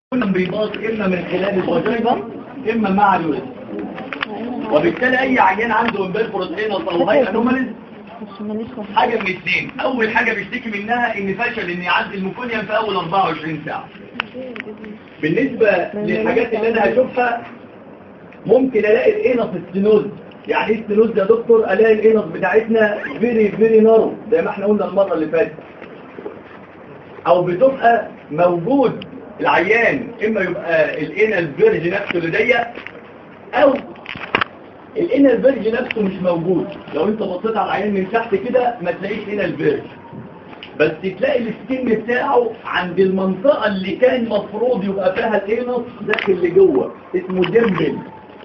بيباص إما من خلال الفاجينا إما مع الولد وبالتالي أي عيان عنده امبال بروتين أو هاي أنوماليز حاجة من اثنين أول حاجة بيشتكي منها إن فشل إن يعدي الميكونيوم في أول 24 ساعة بالنسبة للحاجات اللي أنا هشوفها ممكن ألاقي الإينس ستينوز يعني ايه ستينوز يا دكتور ألاقي الإينس بتاعتنا فيري فيري نارو زي ما احنا قلنا المرة اللي فاتت أو بتبقى موجود العيان إما يبقى الإينال فيرج نفسه اللي ضيق أو الإينال فيرج نفسه مش موجود لو أنت بصيت على العيان من تحت كده ما تلاقيش إينال فيرج بس تلاقي السكين بتاعه عند المنطقة اللي كان مفروض يبقى فيها الإينس داخل لجوه اسمه ديمبل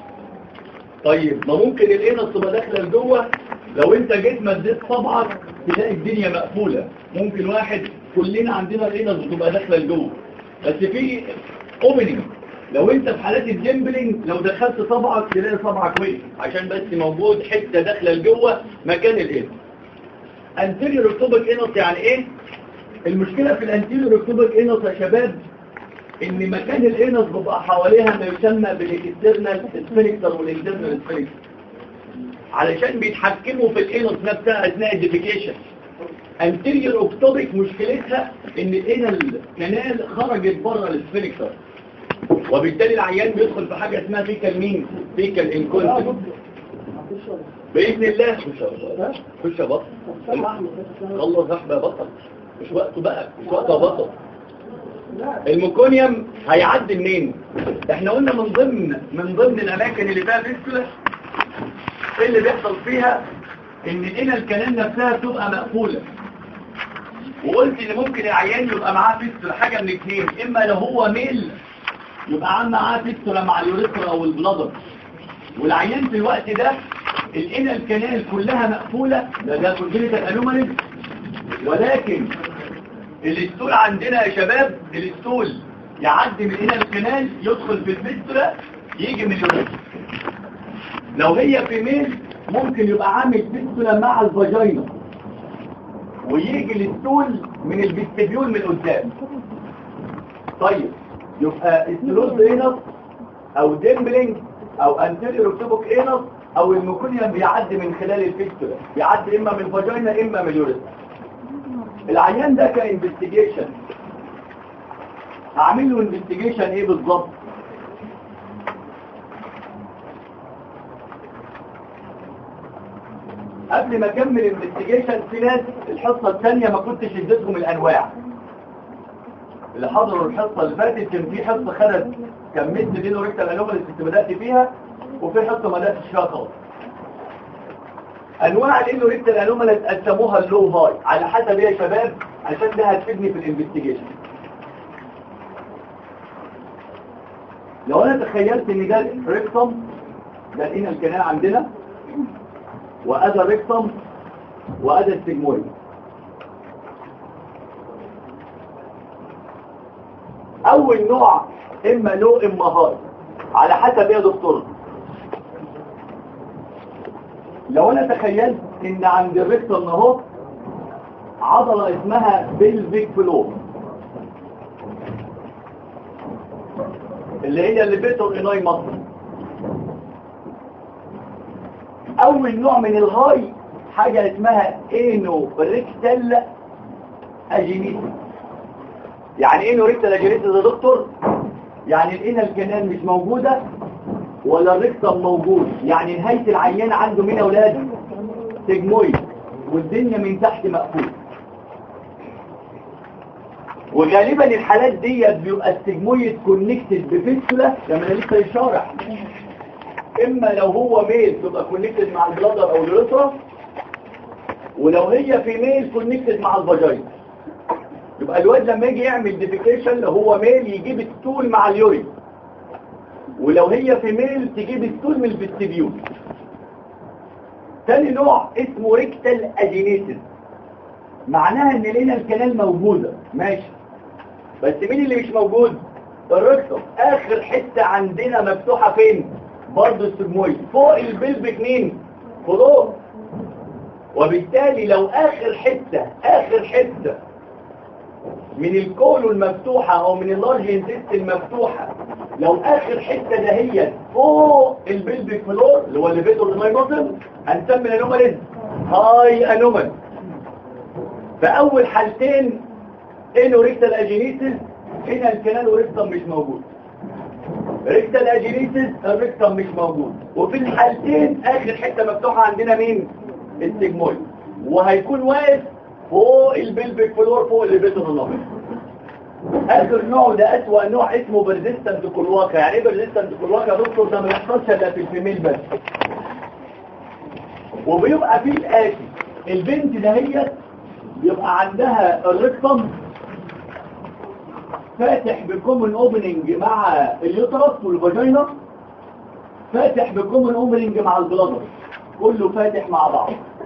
طيب ما ممكن الإينس تبقى داخله لجوه لو انت جيت مديت صبعك تلاقي الدنيا مقفولة ممكن واحد كلنا عندنا الإينس بتبقى داخله لجوه بس في اوبننج لو انت في حالات الديمبلينج لو دخلت صبعك تلاقي صبعك وقف عشان بس موجود حته داخله لجوه مكان الانس انتيريور اكتوبك انس يعني ايه المشكله في الانتيريور اكتوبك انس يا شباب ان مكان الانس بيبقى حواليها ما يسمى بالاكسترنال سفنكتر والاكسترنال سفنكتر علشان بيتحكموا في الانس نفسها اثناء الديفيكيشن انتيريور اوكتوبيك مشكلتها ان الانال كانال خرجت بره السفنكتر وبالتالي العيان بيدخل في حاجه اسمها فيكال مين فيكال انكونتنت باذن الله خش يا بطل خلص احبه بطل مش وقته بقى مش وقته يا بطل الميكونيوم هيعدي منين احنا قلنا من ضمن من ضمن الاماكن اللي فيها فيستولا ايه اللي بيحصل فيها ان هنا الكنال نفسها بتبقى مقفوله وقلت ان ممكن العيان يبقى معاه فيستولا حاجه من اثنين اما لو هو ميل يبقى عم معاه فيستولا مع اليوريثرا او البلادر والعيان في الوقت ده الانال الكنال كلها مقفوله ده ده كونجنيتال انوماليز ولكن الاستول عندنا يا شباب الاستول يعدي من الانال الكنال يدخل في الفيستولا يجي من اليوريثرا لو هي في ميل ممكن يبقى عامل فيستولا مع الفاجينا ويجي الاستول من الفيستبيول من قدام طيب يبقى استلوز اينس او ديمبلينج او انتيريور اوكتوبوك اينس او الميكونيوم بيعدي من خلال الفيستولا بيعدي اما من الفاجينا اما من اليوريثرا العيان ده كانفستيجيشن هعمل له انفستيجيشن ايه بالظبط قبل ما اكمل انفستيجيشن في ناس الحصه الثانيه ما كنتش اديتهم الانواع اللي حضروا الحصه اللي فاتت كان في حصه خدت كملت دي ريكتال انوماليز كنت بدات فيها وفي حصه ما بداتش فيها خالص انواع الانوريكتال انوماليز قسموها اللو هاي على حسب ايه يا شباب عشان ده هتفيدني في الانفستيجيشن لو انا تخيلت ان ده ريكتم ده الانال الكنال عندنا وأدى الريكتم وأدى السجمويد أول نوع إما لو إما هاي على حسب إيه يا دكتور لو أنا تخيلت إن عند الريكتم اهو عضلة اسمها بيلفيك فلو اللي هي اللي بيتر إناي مصر اول نوع من الهاي حاجة اسمها اينو ريكتال اجينيتي يعني اينو ريكتال اجينيتي ده دكتور يعني الاينا الكنال مش موجودة ولا الريكتال موجود يعني نهاية العيان عنده مين اولاد سجمويد والدنيا من تحت مقفول وغالبا الحالات دي بيبقى السجمويد كونكتد بفيستولا لما انا لسه الشارع اما لو هو ميل تبقى كونكتد مع البلادر او اليوريثرا ولو هي في ميل كونكتد مع الفاجينا يبقى الواد لما يجي يعمل ديفيكيشن لو هو ميل يجيب الستول مع اليورين ولو هي في ميل تجيب الستول من الفيستيبيول تاني نوع اسمه ريكتال اجينيتد معناها ان لنا الكنال موجوده ماشي بس مين اللي مش موجود الريكتوم اخر حته عندنا مفتوحه فين برضه السجمويد فوق البلبك مين فوق وبالتالي لو اخر حتة اخر حتة من الكولو المفتوحة او من اللارج انتست المفتوحة لو اخر حتة دهيت فوق البلبك فلور اللي هو الليفيتور المايبوتم هنسمي الانوماليز هاي انومال فاول حالتين انو ريكتال اجينيتس هنا الكنال وريكتم مش موجود ريكتال اجينيتس الريكتم مش موجود وفي الحالتين اخر حتة مفتوحة عندنا مين السيجمويد وهيكون واقف فوق البلبك فلور فوق الليفيتور المايبوتم اخر نوع ده اسوأ نوع اسمه برديستنت كلواكا يعني ايه برديستنت كلواكا يا دكتور ده ما يحصلش الا في الفيميل بس وبيبقى فيه الاتي البنت دهيت بيبقى عندها الريكتم فاتح بكومن اوبننج مع اليوترس والفاجينا فاتح بكومن اوبننج مع البلادر كله فاتح مع بعض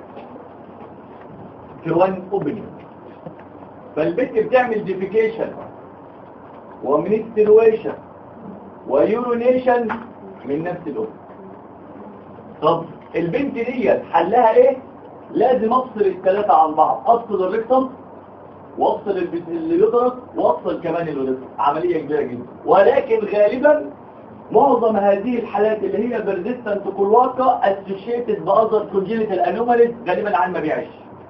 في وان اوبننج فالبنت بتعمل ديفيكيشن ومنسترويشن ويورونيشن من نفس الأم طب البنت ديت حلها ايه لازم افصل الثلاثة عن بعض افصل الريكتم وافصل اليوترس وافصل كمان الولد عملية كبيرة جدا ولكن غالبا معظم هذه الحالات اللي هي برديستنت كلواكا associated بأذر congenital anomalies غالبا عن ما بيعيش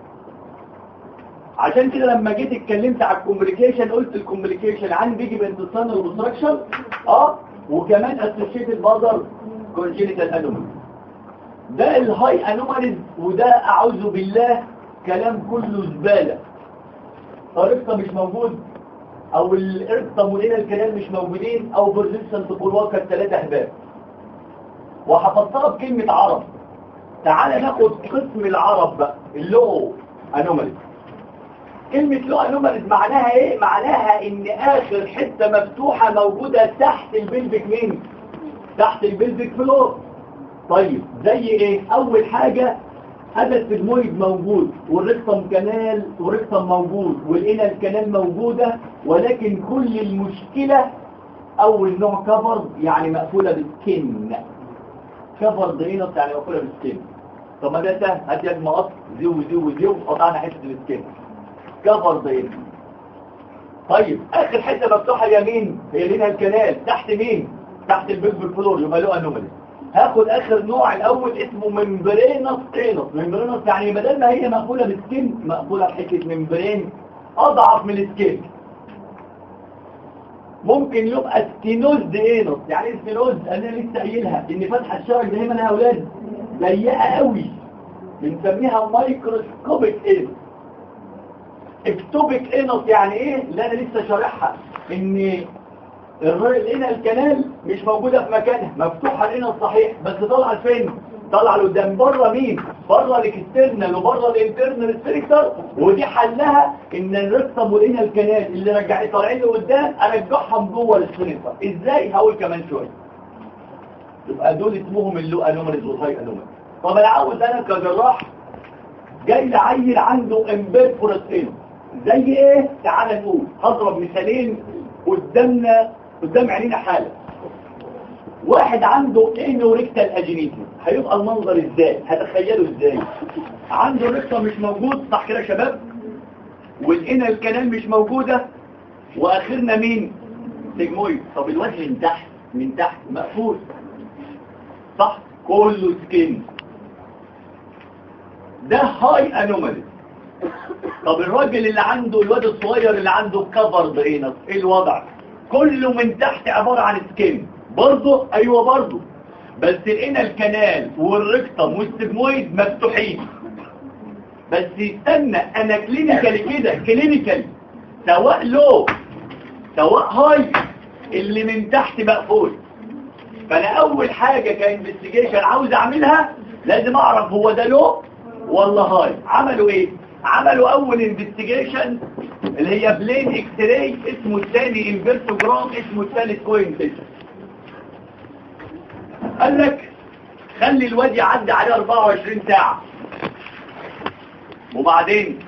عشان كده لما جيت اتكلمت على الكومبليكيشن قلت الكومبليكيشن عن بيجي بانتصان الريستراكشن اه وكمان اسوشيتد بازر كونجينيتال انومالي ده الهاي انوماليز وده اعوذ بالله كلام كله زباله طريقته مش موجود او الارقم ولينا الكلام مش موجودين او بيرزيستنت كلواكا الثلاثه احباب وهفسرها بكلمه عرب تعال ناخد قسم العرب بقى اللو انوماليز كلمة لو انوماليز معناها ايه؟ معناها ان اخر حتة مفتوحة موجودة تحت البلبك مين؟ تحت البلبك فلور طيب زي ايه؟ اول حاجة هذا السجمويد موجود والريكتم كانال والريكتم موجود والإنال كانال موجودة ولكن كل المشكلة اول نوع كفر يعني مقفولة بالسكن كفر ضينة يعني مقفولة بالسكن طب ما ده سهل هات يد مقص زيو زيو زيو قطعنا حتة السكن كفر ضيق طيب اخر حته مفتوحه يمين هي لينها الكنال تحت مين تحت البلبل فلور يبقى له انومالي هاخد اخر نوع الاول اسمه ممبرينس تينس ممبرينس يعني بدل ما هي مقفوله بالسكين مقفوله بحته ممبرين اضعف من السكين ممكن يبقى ستينوز دينوس يعني ايه ستينوز انا لسه قايلها ان فتحه الشرج دايما يا اولاد ضيقه قوي بنسميها مايكروسكوبيك اينوس اكتوبك انس يعني ايه اللي انا لسه شارحها ان الهنا الكنال مش موجودة في مكانها مفتوحة الانس صحيح بس طالعة فين طالعة لقدام بره مين بره الاكسترنال وبره الانترنال ستريكتر ودي حلها ان الرقم والانال الكنال اللي رجعت طالعين لقدام ارجعهم جوه الستريكتر ازاي هقول كمان شويه يبقى دول اسمهم اللو انوماليز والهاي انوماليز طب انا عاوز انا كجراح جاي لعيل عنده امبير فورستينو زي ايه تعال نقول هضرب مثالين قدامنا قدام عينينا حالة واحد عنده انوريكتال اجينيتي هيبقى المنظر ازاي هتخيله ازاي عنده ريكتا مش موجود صح كده يا شباب والإنا الكنال مش موجودة واخرنا مين سيجمويد طب الوجه من تحت من تحت مقفول صح كله سكين ده هاي انومالي طب الراجل اللي عنده الواد الصغير اللي عنده كفر برينس ايه الوضع كله من تحت عبارة عن سكين برضه ايوه برضه بس الانال الكنال والريكتم والسجمويد مفتوحين بس استنى انا كلينيكالي كده كلينيكالي سواء لو سواء هاي اللي من تحت مقفول فانا اول حاجة كانفستيجيشن عاوز اعملها لازم اعرف هو ده لو ولا هاي عملوا ايه عملوا اول انفستيجيشن اللي هي بلين اكس راي اسمه الثاني انفيرتوجرام اسمه الثالث كوينتيشن قال لك خلي الواد يعدي عليه 24 ساعة وبعدين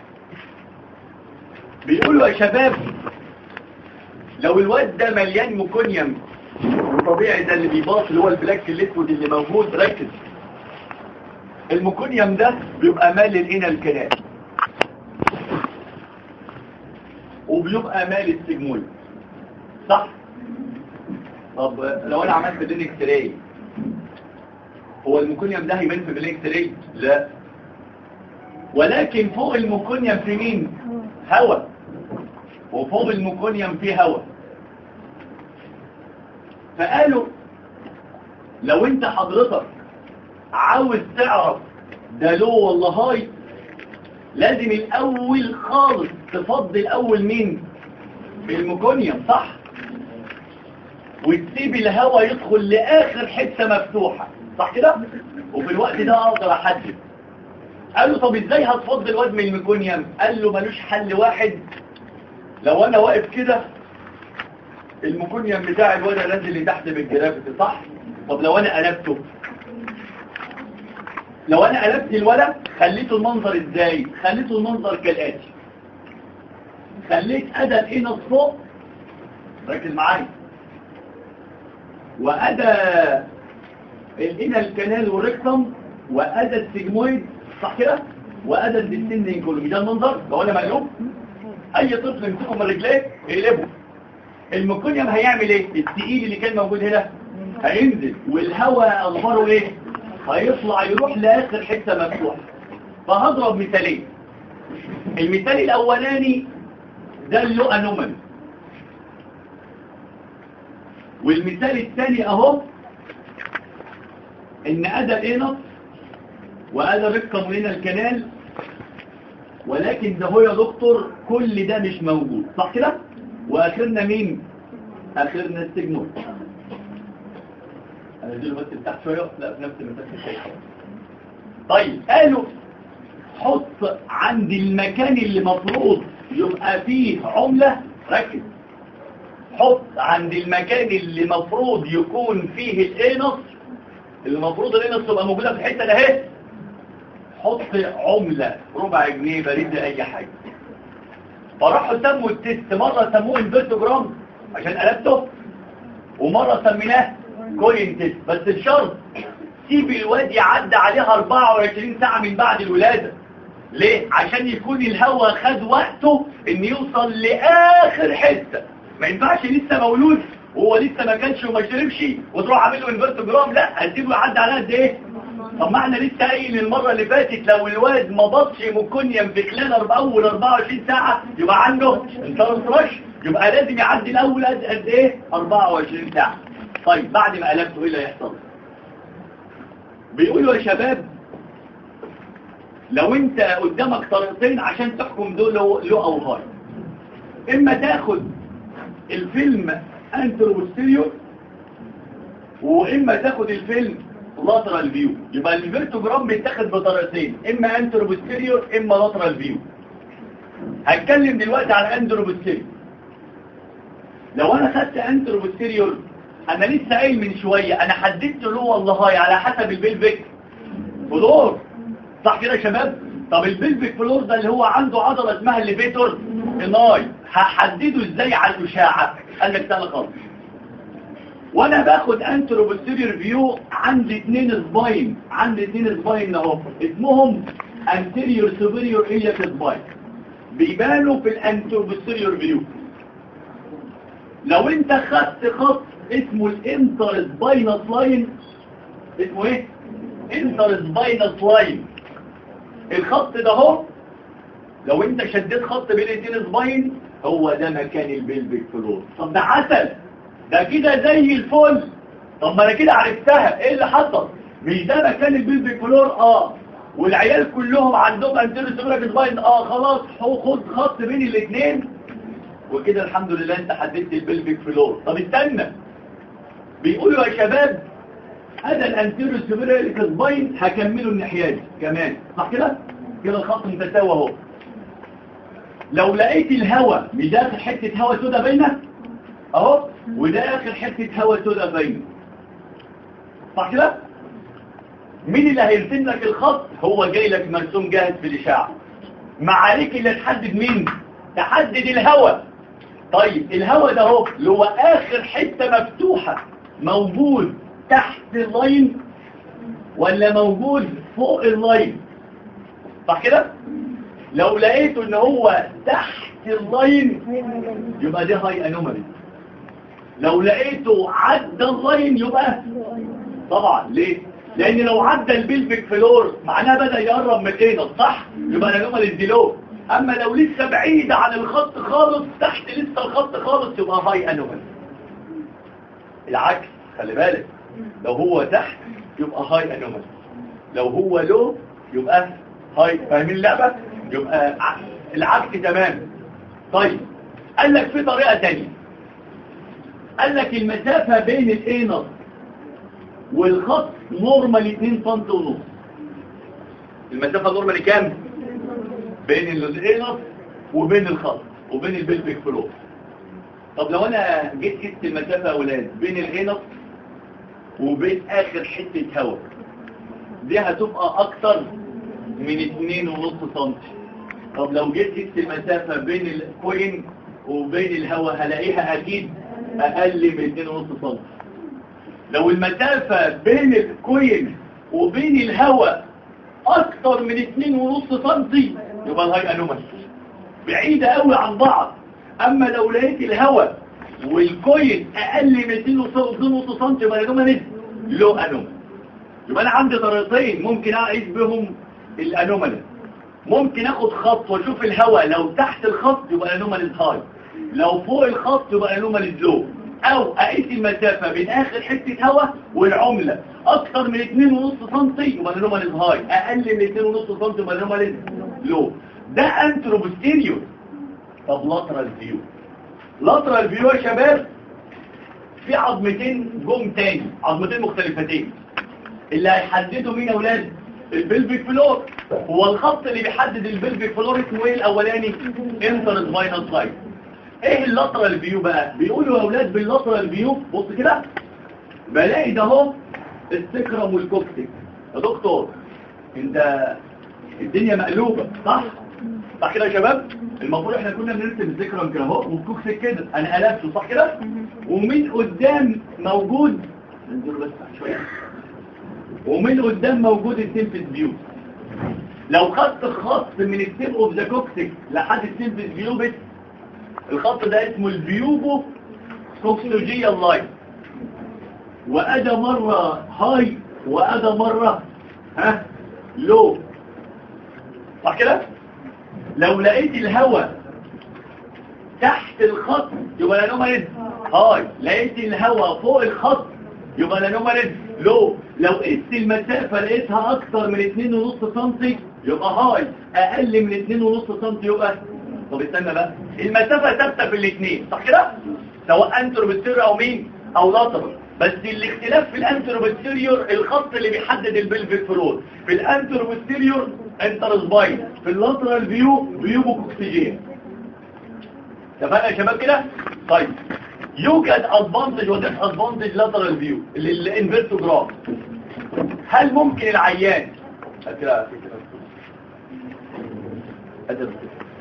بيقولوا يا شباب لو الواد ده مليان ميكونيوم وطبيعي ده اللي بيباص اللي هو البلاك الاسود اللي موجود ركز الميكونيوم ده بيبقى مال الانال الكنال وبيبقى مال السجمول صح طب لو انا عملت بين اكس راي هو الميكونيوم ده هيبان في بين اكس راي لا ولكن فوق الميكونيوم في مين هواء وفوق الميكونيوم في هواء فقالوا لو انت حضرتك عاوز تعرف ده لو ولا هاي لازم الاول خالص تفضي الاول مين الميكونيوم صح وتسيب الهواء يدخل لاخر حته مفتوحه صح كده وفي الوقت ده اقدر احدد قال له طب ازاي هتفضي الواد من الميكونيوم قال له ملوش حل واحد لو انا واقف كده الميكونيوم بتاع الواد نازل لتحت بالجرافيتي صح طب لو انا قلبته لو انا قلبت الولد خليته المنظر ازاي خليته المنظر كالاتي خليت ادى الانس فوق ركز معايا وادى الانى الكنال والريكتم وادى السيجمويد صح كده وادى الديستندنج كله ده المنظر لو انا مقلوب اي طفل يمسكه من رجليه يقلبه الميكونيوم هيعمل ايه التقيل اللي كان موجود هنا هينزل والهواء اخباره ايه هيطلع يروح لاخر حته مفتوحه فهضرب مثالين المثال الاولاني ده اللو انومال والمثال الثاني اهو ان ادى الانس وادى رقم لنا الكنال ولكن ده هو يا دكتور كل ده مش موجود صح كده واخرنا مين اخرنا السجنون انا دي بس تحت شويه لا في نفس المسافه الشيء طيب قالوا حط عند المكان اللي مفروض يبقى فيه عملة ركز حط عند المكان اللي مفروض يكون فيه الانس اللي مفروض الانس تبقى موجودة في الحتة ده اهي حط عملة ربع جنيه بريد اي حاجة فراحوا سموا التست مرة سموه انفرتوجرام عشان قلبته ومرة سميناه كوين تيست بس الشرط سيب الواد يعدي عليها 24 ساعة من بعد الولادة ليه؟ عشان يكون الهواء خد وقته ان يوصل لاخر حتة ما ينفعش لسه مولود وهو لسه ما كانش وما شربش وتروح عامل له انفرتوجرام لا هتسيبه يعدي عليها قد ايه؟ طب ما احنا لسه قايل المرة اللي فاتت لو الواد ما بطش مكونيوم في خلال اول 24 ساعة يبقى عنده انترسترش يبقى لازم يعدي الاول قد ايه 24 ساعة طيب بعد ما قلبته ايه اللي هيحصل بيقولوا يا شباب لو انت قدامك طريقتين عشان تحكم دول له او هاي اما تاخد الفيلم انترو بوستيريور واما تاخد الفيلم لاترال فيو يبقى الفيرتوجرام بيتاخد بطريقتين اما انترو بوستيريور اما لاترال فيو هتكلم دلوقتي على انترو بوستيريور لو انا خدت انترو بوستيريور انا لسه قايل من شوية انا حددت له والله على حسب البلفيك فلور صح كده يا شباب طب البلفيك فلور ده اللي هو عنده عضلة اسمها الليفيتور الناي هحدده ازاي على الاشاعة قال لك سهل خالص وانا باخد انترو بوستيريور فيو عندي اتنين سباين عندي اتنين سباين اهو اسمهم انتيريور سوبيريور الياك سباين بيبانوا في الانترو بوستيريور فيو لو انت خدت خط اسمه الانتر سباينس لاين اسمه ايه انتر سباينس لاين الخط ده اهو لو انت شديت خط بين الاثنين سباين هو ده مكان البلفيك فلور طب ده عسل ده كده زي الفل طب ما انا كده عرفتها ايه اللي حصل مش ده مكان البلفيك فلور اه والعيال كلهم عندهم انتر سباين اه خلاص خد خط بين الاثنين وكده الحمد لله انت حددت البلفيك فلور طب استنى بيقولوا يا شباب هذا الانتيرو سوبيريك سباين هكمله الناحيه دي كمان صح كده كده الخط متساوي اهو لو لقيت الهواء مش ده اخر حته هواء سودا باينه اهو وده اخر حته هواء سودا باينه صح كده مين اللي هيرسم لك الخط هو جاي لك مرسوم جاهز في الاشعه معاريك اللي تحدد مين تحدد الهواء طيب الهواء ده اهو اللي هو اخر حته مفتوحه موجود تحت اللاين ولا موجود فوق اللاين صح كده لو لقيته ان هو تحت اللاين يبقى دي هاي انومالي لو لقيته عدى اللاين يبقى طبعا ليه لان لو عدى البلفيك فلور معناها بدأ يقرب من الانس صح يبقى الانومالي دي لو اما لو لسه بعيدة عن الخط خالص تحت لسه الخط خالص يبقى هاي انومالي العكس خلي بالك لو هو تحت يبقى هاي انومالي لو هو لو يبقى هاي فاهمين اللعبة يبقى العكس تمام طيب قال لك في طريقة تانية قال لك المسافة بين الانس والخط نورمال 2 سم ونص المسافة نورمال كام بين الانس وبين الخط وبين البلفيك فلور طب لو انا جيت قست المسافة يا اولاد بين الانس وبين اخر حتة هواء دي هتبقى اكتر من 2.5 سم طب لو جيت قست المسافة بين الكوين وبين الهواء هلاقيها اكيد اقل من 2.5 سم لو المسافة بين الكوين وبين الهواء اكتر من 2.5 سم يبقى الهاي انومالي بعيدة قوي عن بعض اما لو لقيت الهواء والكوين اقل من 2.5 سم يبقى الانومالي لو انومالي يبقى انا عندي طريقتين ممكن اقيس بهم الانومالي ممكن اخد خط واشوف الهواء لو تحت الخط يبقى الانومالي هاي لو فوق الخط يبقى الانومالي لو او اقيس المسافة بين اخر حتة هواء والعملة اكتر من 2.5 سم يبقى الانومالي هاي اقل من 2.5 سم يبقى الانومالي لو ده انتروبوستيريور طب لاترال فيو لاترال فيو يا شباب في عظمتين جم تاني عظمتين مختلفتين اللي هيحددوا مين يا اولاد البلفيك فلور هو الخط اللي بيحدد البلفيك فلور اسمه ايه الاولاني انتر سباينال سايد ايه اللاترال فيو بقى بيقولوا يا اولاد باللاترال فيو بص كده بلاقي ده اهو السكرم والكوكسيك يا دكتور انت الدنيا مقلوبه صح صح كده يا شباب المفروض احنا كنا بنرسم السكرم كده اهو والكوكسيك كده انا قلبته صح كده ومن قدام موجود ننزله بس شويه ومن قدام موجود السيمفيس فيو لو خدت خط من التيب اوف ذا كوكسيك لحد السيمفيس فيو بس الخط ده اسمه الفيوبو كوكسولوجيا لاين وادى مرة هاي وادى مرة ها لو صح كده لو لقيت الهواء تحت الخط يبقى الانوماليز هاي لقيت الهواء فوق الخط يبقى الانوماليز لو لو قست المسافة لقيتها اكتر من 2.5 سم يبقى هاي اقل من 2.5 سم يبقى طب استنى بقى المسافة ثابتة في الاثنين صح كده سواء انتروبستيريور او مين او لاترال بس الاختلاف في الانتروبستيريور الخط اللي بيحدد البلفيك فلور في الانتروبستيريور انتر سباين في اللاترال فيو فيو كوكسيجين اتفقنا يا شباب كده طيب يوجد ادفانتج وديس ادفانتج لاترال فيو الانفيرتوجرام هل ممكن العيان كده كده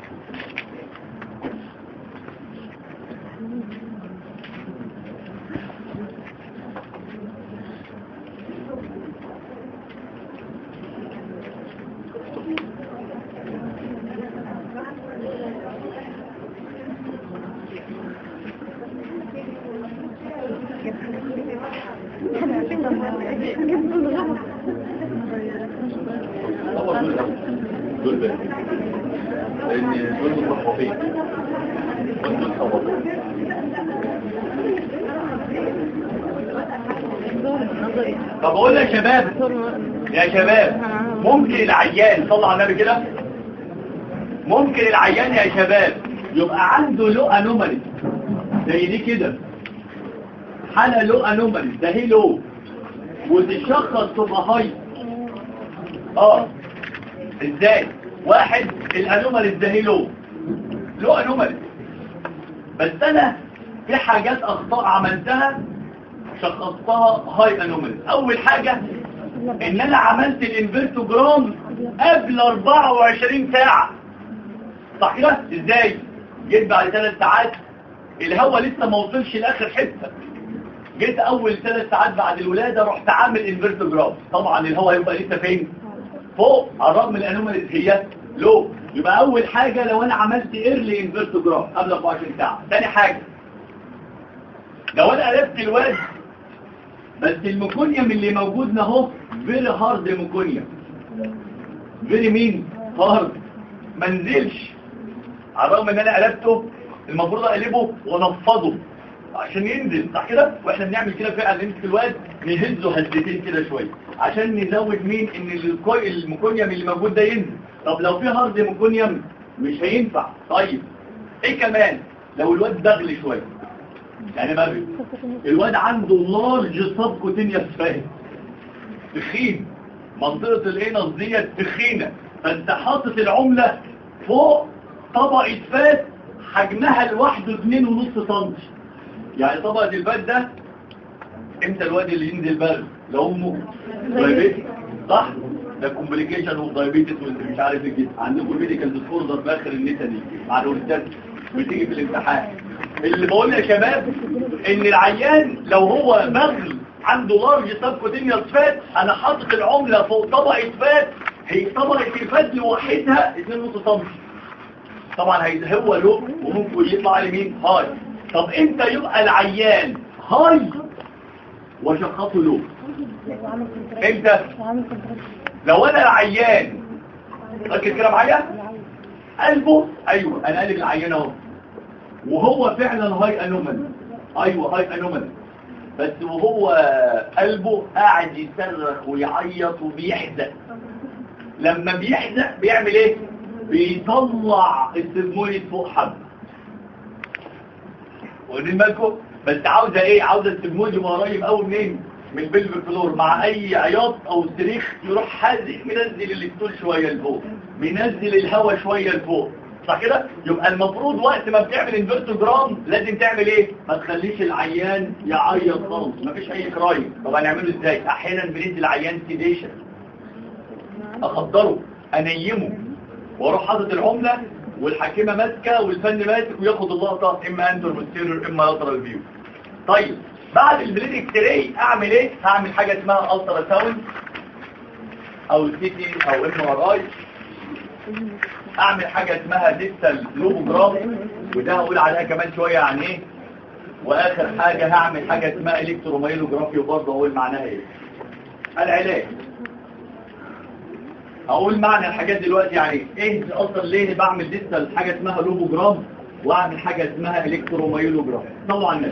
طب اقول يا شباب يا شباب ممكن العيان صلى على النبي كده ممكن العيان يا شباب يبقى عنده لو انومالي زي دي كده حالة لو انومالي ده هي لو وتشخص تبقى هاي اه ازاي واحد الانومالي ده هي لو لو انومالي بس انا في حاجات اخطاء عملتها شخصتها هاي انومالي اول حاجة ان انا عملت الانفيرتوجرام قبل 24 ساعة صح كده ازاي جيت بعد ثلاث ساعات الهواء لسه ما وصلش لاخر حته جيت اول ثلاث ساعات بعد الولاده رحت عامل انفيرتوجرام طبعا الهواء يبقى لسه فين فوق على الرغم من الانوماليز هي لو يبقى اول حاجة لو انا عملت ايرلي انفيرتوجرام قبل 24 ساعة تاني حاجة لو انا قلبت الواد بس الميكونيوم اللي موجود اهو فيري هارد ميكونيوم فيري مين هارد ما نزلش على الرغم ان انا قلبته المفروض اقلبه ونفضه عشان ينزل صح كده واحنا بنعمل كده فعلا نمسك الواد نهزه هزتين كده شويه عشان نزود مين ان الكوي الميكونيوم اللي موجود ده ينزل طب لو في هارد ميكونيوم مش هينفع طيب ايه كمان لو الواد دغل شويه يعني بقى الواد عنده لارج سب كوتينيوس فاهم تخين منطقة الانس ديت تخينة فانت حاطط العملة فوق طبقة فات حجمها لوحده 2.5 سم يعني طبقة الفات ده امتى الواد اللي ينزل برد لو امه دايبيتك صح ده كومبليكيشن اوف دايبيتس مش عارف ايه كده عندكم ميديكال ديسوردر في اخر النتا دي مع الاستاذ بتيجي في الامتحان اللي بقول يا شباب ان العيان لو هو بغل عنده لارج سبكوتينيوس فات انا حاطط العملة فوق طبقة فات هي طبقة الفات لوحدها 2.5 سم طبعا هي هو له وممكن يطلع لي مين هاي طب امتى يبقى العيان هاي وشخصه له امتى لو انا العيان ركز كده معايا قلبه ايوه انا قلب العيان اهو وهو فعلا هاي انومال ايوه هاي انومال بس وهو قلبه قاعد يصرخ ويعيط وبيحزق لما بيحزق بيعمل ايه بيطلع السيرموني فوق حد واخدين بالكم بس عاوزه ايه عاوزه السيرموني قريب قوي منين من البلف فلور مع اي عياط او صريخ يروح حازق منزل الستول شويه لفوق منزل الهواء شويه لفوق صح كده يبقى المفروض وقت ما بتعمل انفيرتوجرام لازم تعمل ايه ما تخليش العيان يعيط خالص مفيش اي كرايم طب هنعمله ازاي احيانا بندي العيان سيديشن اخدره انيمه واروح حاطط العمله والحكيمه ماسكه والفن ماسك وياخد اللقطه اما انتر مستيرور اما لاترال فيو طيب بعد البليد اكتراي اعمل ايه هعمل حاجه اسمها الترا ساوند او سي تي او ام ار اي اعمل حاجة اسمها ديستال لوبوجرام وده هقول عليها كمان شوية يعني ايه واخر حاجة هعمل حاجة اسمها الكتروميلوجرافي وبرضه هقول معناها ايه العلاج هقول معنى الحاجات دلوقتي يعني ايه اصلا ليه بعمل ديستال حاجة اسمها لوبوجرام واعمل حاجة اسمها الكتروميلوجرام طبعا الناس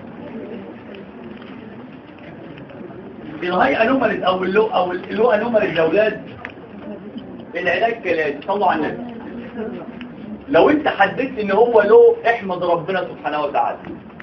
الهاي انوماليز او اللو او اللو انوماليز يا اولاد العلاج كالاتي طلعوا على النبي لو انت حددت ان هو له احمد ربنا سبحانه وتعالى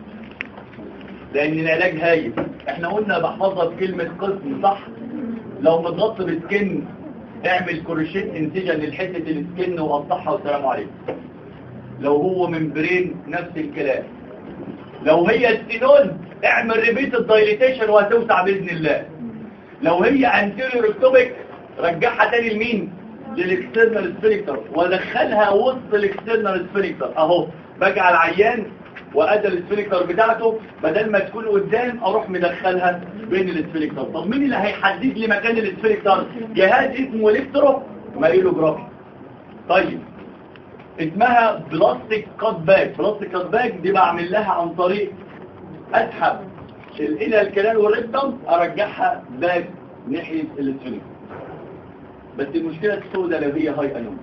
لان العلاج هايل احنا قلنا بحفظها بكلمة قسم صح لو متغطى بسكن اعمل كروشيت انسجن للحتة السكن وقطعها والسلام عليكم لو هو من برين نفس الكلام لو هي ستينون اعمل ريبيت الدايليتيشن وهتوسع باذن الله لو هي انتيريور اكتوبيك رجعها تاني لمين للاكسترنال سفينكتر وادخلها وسط الاكسترنال سفينكتر اهو باجي على العيان وادى السفينكتر بتاعته بدل ما تكون قدام اروح مدخلها بين السفينكتر طب مين اللي هيحدد لي مكان السفينكتر جهاز اسمه الكترو ماريلوجرافي طيب اسمها بلاستيك كات باك بلاستيك كات باك دي بعمل لها عن طريق اسحب الى الكلال والريكتم ارجعها باك ناحيه السفينكتر بس المشكلة السوداء لو هي هاي انومال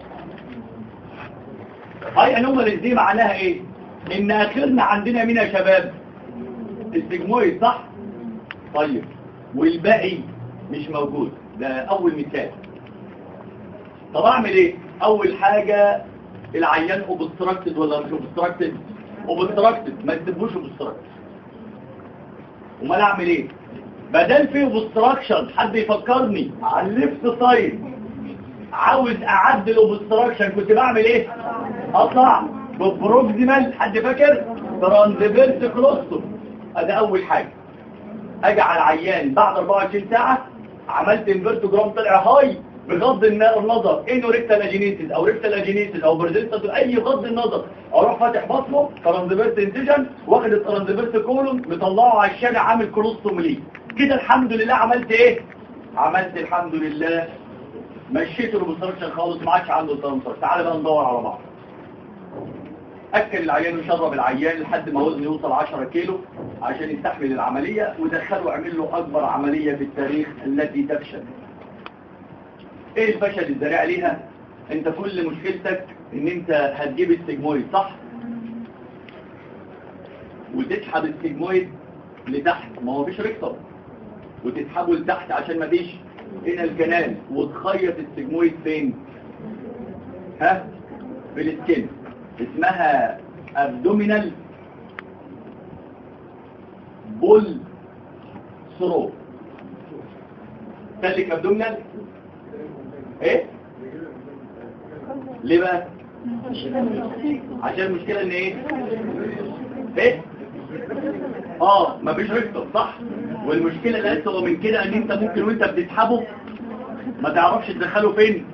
هاي انومال دي معناها ايه ان اخرنا عندنا مين يا شباب السجموي صح طيب والباقي مش موجود ده اول مثال طب اعمل ايه اول حاجة العيان اوبستراكتد ولا مش اوبستراكتد اوبستراكتد ما تسيبوش اوبستراكتد امال اعمل ايه بدل في اوبستراكشن حد يفكرني على الليفت سايد عاوز اعدل اوبستراكشن كنت بعمل ايه اطلع ببروكسيمال حد فاكر ترانزفيرس كلوستر ادي اول حاجه اجي على العيان بعد 24 ساعه عملت انفيرتوجرام طلع هاي بغض النظر انه ريكتال اجينيتس او ريكتال اجينيتس او برزنتس اي غض النظر اروح فاتح بطنه ترانزفيرس انتجن واخد الترانزفيرس كولون مطلعه على الشارع عامل كولوستوم ليه كده الحمد لله عملت ايه عملت الحمد لله مشيته البستركشن خالص ما عادش عنده ترانسفير تعالى بقى ندور على بعض اكل العيان وشرب العيان لحد ما وزنه يوصل 10 كيلو عشان يستحمل العملية ودخله وعمل له اكبر عملية في التاريخ التي تفشل ايه الفشل الذريع ليها انت كل مشكلتك ان انت هتجيب السجمويد صح وتسحب السجمويد لتحت ما هو فيش ريكتر وتسحبه لتحت عشان ما فيش هنا الكنال وتخيط السجمويد فين ها في السكن اسمها ابدومينال بول ثرو سلك ابدومينال ايه ليه بقى عشان المشكلة ان ايه ايه اه مفيش ريكتور صح والمشكلة الاسوأ من كده ان انت ممكن وانت بتسحبه ما تعرفش تدخله فين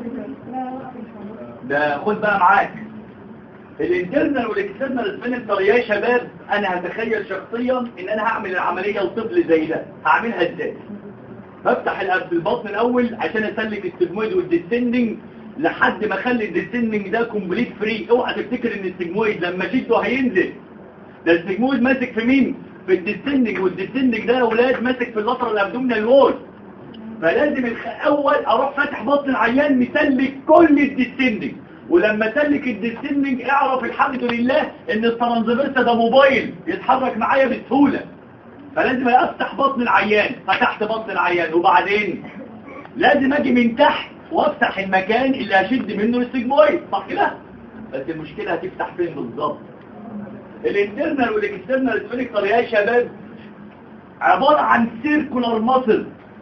ده خد بقى معاك الانترنال والاكسترنال سبينتر يا شباب انا هتخيل شخصيا ان انا هعمل العملية لطفل زي ده هعملها ازاي هفتح الأب البطن الاول عشان اسلك السجمويد والديسندنج لحد ما اخلي الديسندنج ده كومبليت فري اوعى تفتكر ان السجمويد لما شده هينزل ده السجمويد ماسك في مين في الديسندنج والديسندنج ده يا اولاد ماسك في اللاترال ابدومينال وول فلازم الاول اروح فاتح بطن العيان مسلك كل الديسندنج ولما سلك الديسندنج اعرف الحمد لله ان الترانزفيرسا ده موبايل يتحرك معايا بسهولة فلازم افتح بطن العيان فتحت بطن العيان وبعدين لازم اجي من تحت وافتح المكان اللي هشد منه السجمويد صح كده بس المشكلة هتفتح فين بالظبط الانترنال والاكسترنال سبيكتر يا شباب عبارة عن سيركولار ماسل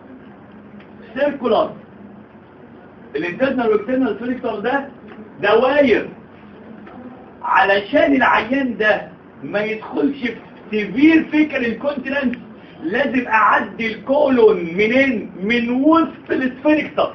سيركولار الانترنال والاكسترنال سبيكتر ده دواير علشان العيان ده ما يدخلش في سيفير فكر الكونتيننس لازم اعدي الكولون منين من وسط السفنكتر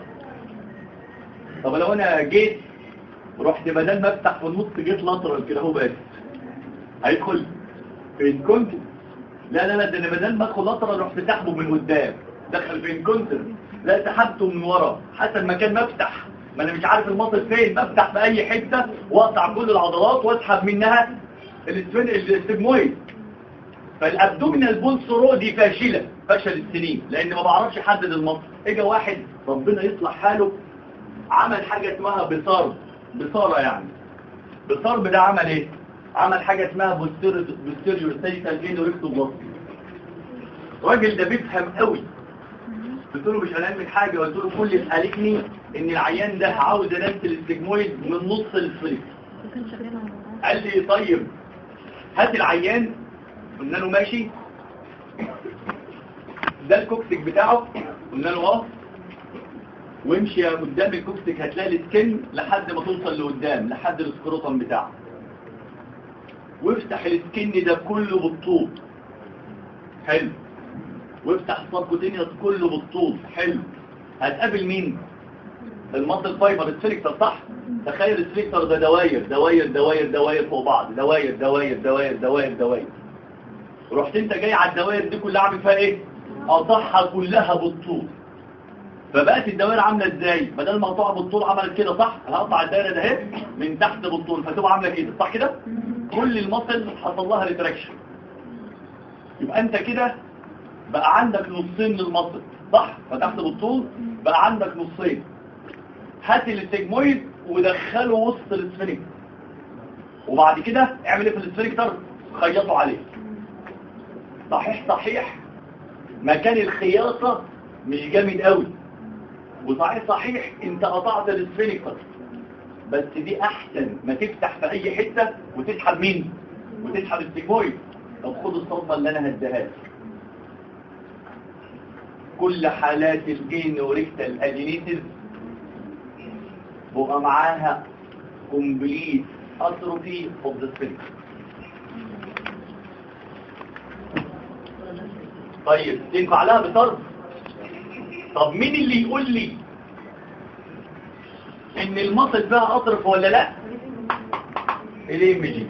طب لو انا جيت رحت بدل ما افتح في النص جيت لاترال كده اهو بس هيدخل في الكونتر لا لا لا ده انا بدل ما ادخل لاترال رحت سحبه من قدام دخل في الكونتر لا سحبته من ورا حسب مكان ما افتح ما انا مش عارف المصل فين بفتح في اي حته واقطع كل العضلات واسحب منها السبمويد فالابدومينال بول ثرو دي فاشله فشل السنين لان ما بعرفش احدد المصل اجى واحد ربنا يصلح حاله عمل حاجه اسمها بصار بصاره يعني بصرب ده عمل ايه عمل حاجه اسمها بوستيريو ستيتال انوريكتوبلاستي الراجل ده بيفهم قوي قلت له مش هنعمل حاجه قلت له كل اللي سالكني ان العيان ده عاوز انزل السجمويد من نص الفريق قال لي طيب هات العيان قلنا له ماشي ده الكوكسك بتاعه قلنا له اه وامشي قدام الكوكسك هتلاقي السكن لحد ما توصل لقدام لحد السكروتم بتاعه وافتح السكن ده كله بالطول حلو وافتح السبكوتينيوس كله بالطول حلو هتقابل مين المصل فايبر السفنكتر صح تخيل السفنكتر ده دواير دواير دواير دواير فوق بعض دواير دواير دواير دواير دواير رحت انت جاي على الدواير دي كلها عامل فيها ايه قطعها كلها بالطول فبقت الدوائر عامله ازاي بدل ما اقطعها بالطول عملت كده صح هقطع الدايره ده اهي من تحت بالطول فتبقى عامله كده صح كده كل المصل حصل لها ريتراكشن يبقى انت كده بقى عندك نصين للمصل صح فتحت بالطول بقى عندك نصين هات السجمويد ودخله وسط السفنكتر وبعد كده اعمل ايه في السفنكتر خيطه عليه صحيح صحيح مكان الخياطة مش جامد قوي وصحيح صحيح انت قطعت السفنكتر بس دي احسن ما تفتح في اي حتة وتسحب مين وتسحب السجمويد طب خد الصدمة اللي انا هديها لك كل حالات الجين وريكتال ادينيتس بقى معاها كومبليت اتروفي اوف ذا سفنكتر طيب تنفع لها بطرد طب مين اللي يقول لي ان المصل فيها اطرف ولا لا الام جي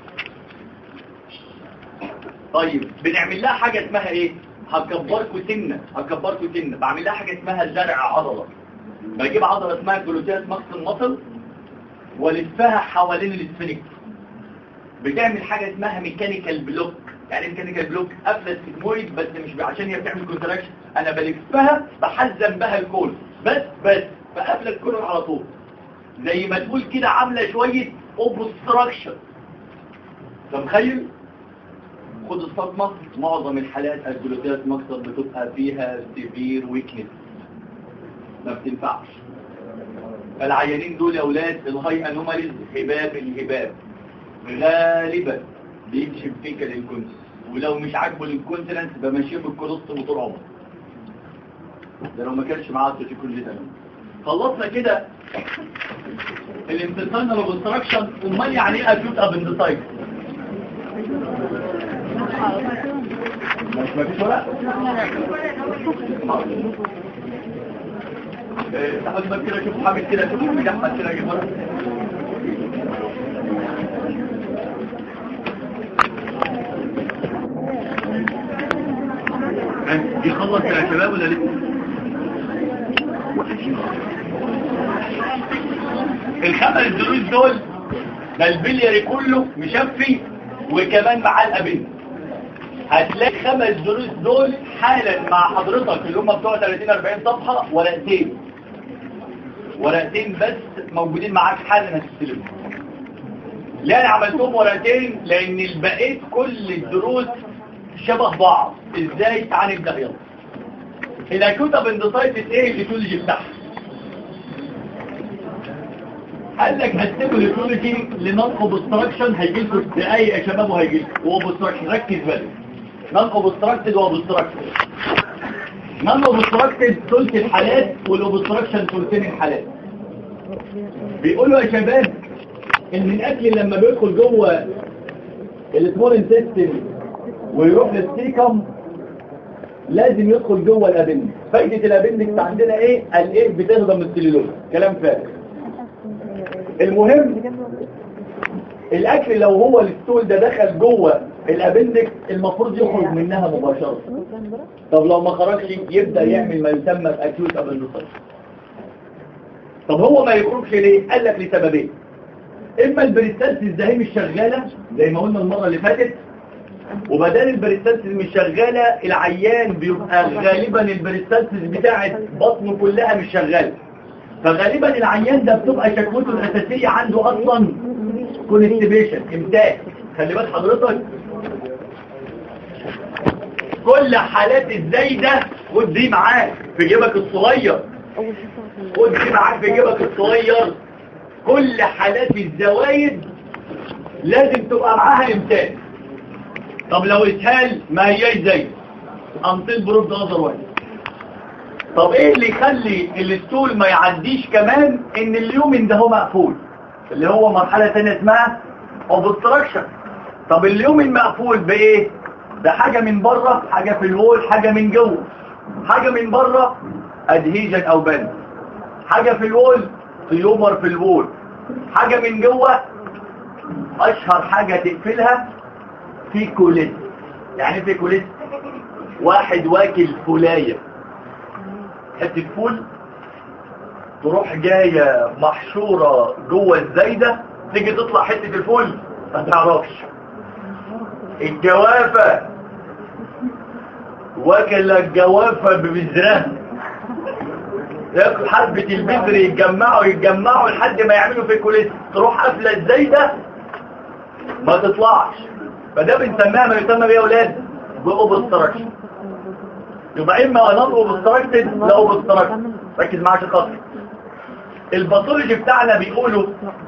طيب بنعمل لها حاجة اسمها ايه هكبركوا سنة هكبركوا سنة بعمل لها حاجة اسمها زرع عضلة بجيب عضلة اسمها جلوتياس ماكس المصل والفها حوالين الاسفنكت بتعمل حاجة اسمها ميكانيكال بلوك يعني ميكانيكال بلوك قافله السيجمويد بس مش عشان هي بتعمل كونتراكشن انا بلفها بحزم بها الكول بس بس فقافله الكول على طول زي ما تقول كده عامله شويه اوبستراكشن انت متخيل خد الصدمه معظم الحالات الجلوتيات مكسر بتبقى فيها سيفير ويكنس ما بتنفعش العيانين دول يا اولاد الهاي انوماليز هباب الهباب غالبا بيمشي بفكر الكونس ولو مش عاجبه الكونتيننس بمشيه بالكروس طول عمره ده لو ما كانش معاه في كل ده خلصنا كده الانتسانال اوبستراكشن امال يعني ايه اكيوت ابندسايت مش مفيش ورق تعالوا كده شوف حامد كده شوف حامد احمد كده يا جماعه يخلص يا شباب ولا لسه الخمس دروس دول ده البلياري كله مشفي وكمان معاه الابن هتلاقي خمس دروس دول حالا مع حضرتك اللي هم بتوع 30 40 صفحه ورقتين ورقتين بس موجودين معاك حالا هتستلمهم ليه انا عملتهم ورقتين لان البقيت كل الدروس شبه بعض ازاي تعال نبدا يلا الاكوت ابندسايتس ايه الليتولوجي بتاعها قال لك هتسيبوا الليتولوجي لنون اوبستراكشن هيجي لكم دقايق يا شباب وهيجي لكم واوبستراكشن ركز بالك نون اوبستراكتد واوبستراكتد نون اوبستراكتد ثلث الحالات والاوبستراكشن ثلثين الحالات بيقولوا يا شباب ان الاكل لما بيدخل جوه السمول انتستين ويروح للسيكم لازم يدخل جوه الابندكس فايده الابندكس عندنا ايه الايه بتهضم السليلوز كلام فارغ المهم الاكل لو هو الستول ده دخل جوه الابندكس المفروض يخرج منها مباشره طب لو ما خرجش يبدا يعمل ما يسمى باكيوت ابندكس طب هو ما يخرجش ليه قال لك لسببين اما البريستالسيس ده هي مش شغاله زي ما قلنا المره اللي فاتت وبدل البريستالسيس مش شغاله العيان بيبقى غالبا البريستالسيس بتاعت بطنه كلها مش شغاله فغالبا العيان ده بتبقى شكوته الاساسيه عنده اصلا كونستيبيشن امتاك خلي بال حضرتك كل حالات الزايده خد دي معاك في جيبك الصغير خد دي معاك في جيبك الصغير كل حالات الزوايد لازم تبقى معاها امتاك طب لو اسهال ما هياش زي انطيل برود نظر واحد طب ايه اللي يخلي الستول ما يعديش كمان ان اليومن ده هو مقفول اللي هو مرحلة تانية اسمها اوبستراكشن طب اليومن مقفول بايه ده حاجة من بره حاجة في الوول حاجة من جوه حاجة من بره ادهيجن او بند حاجة في الوول تيومر في الوول حاجة من جوه اشهر حاجة تقفلها فيكوليت يعني فيكوليت واحد واكل فولاية حتة فول تروح جاية محشورة جوه الزايدة تيجي تطلع حتة الفول ما تعرفش الجوافة واكل الجوافة ببذرها ياكل حبة البذر يتجمعوا يتجمعوا لحد ما يعملوا فيكوليت تروح قافلة الزايدة ما تطلعش فده بنسميها ما يسمى بيه يا اولاد باوبستراكشن يبقى اما نون اوبستراكتد لا اوبستراكتد ركز معايا عشان خاطر الباثولوجي بتاعنا بيقولوا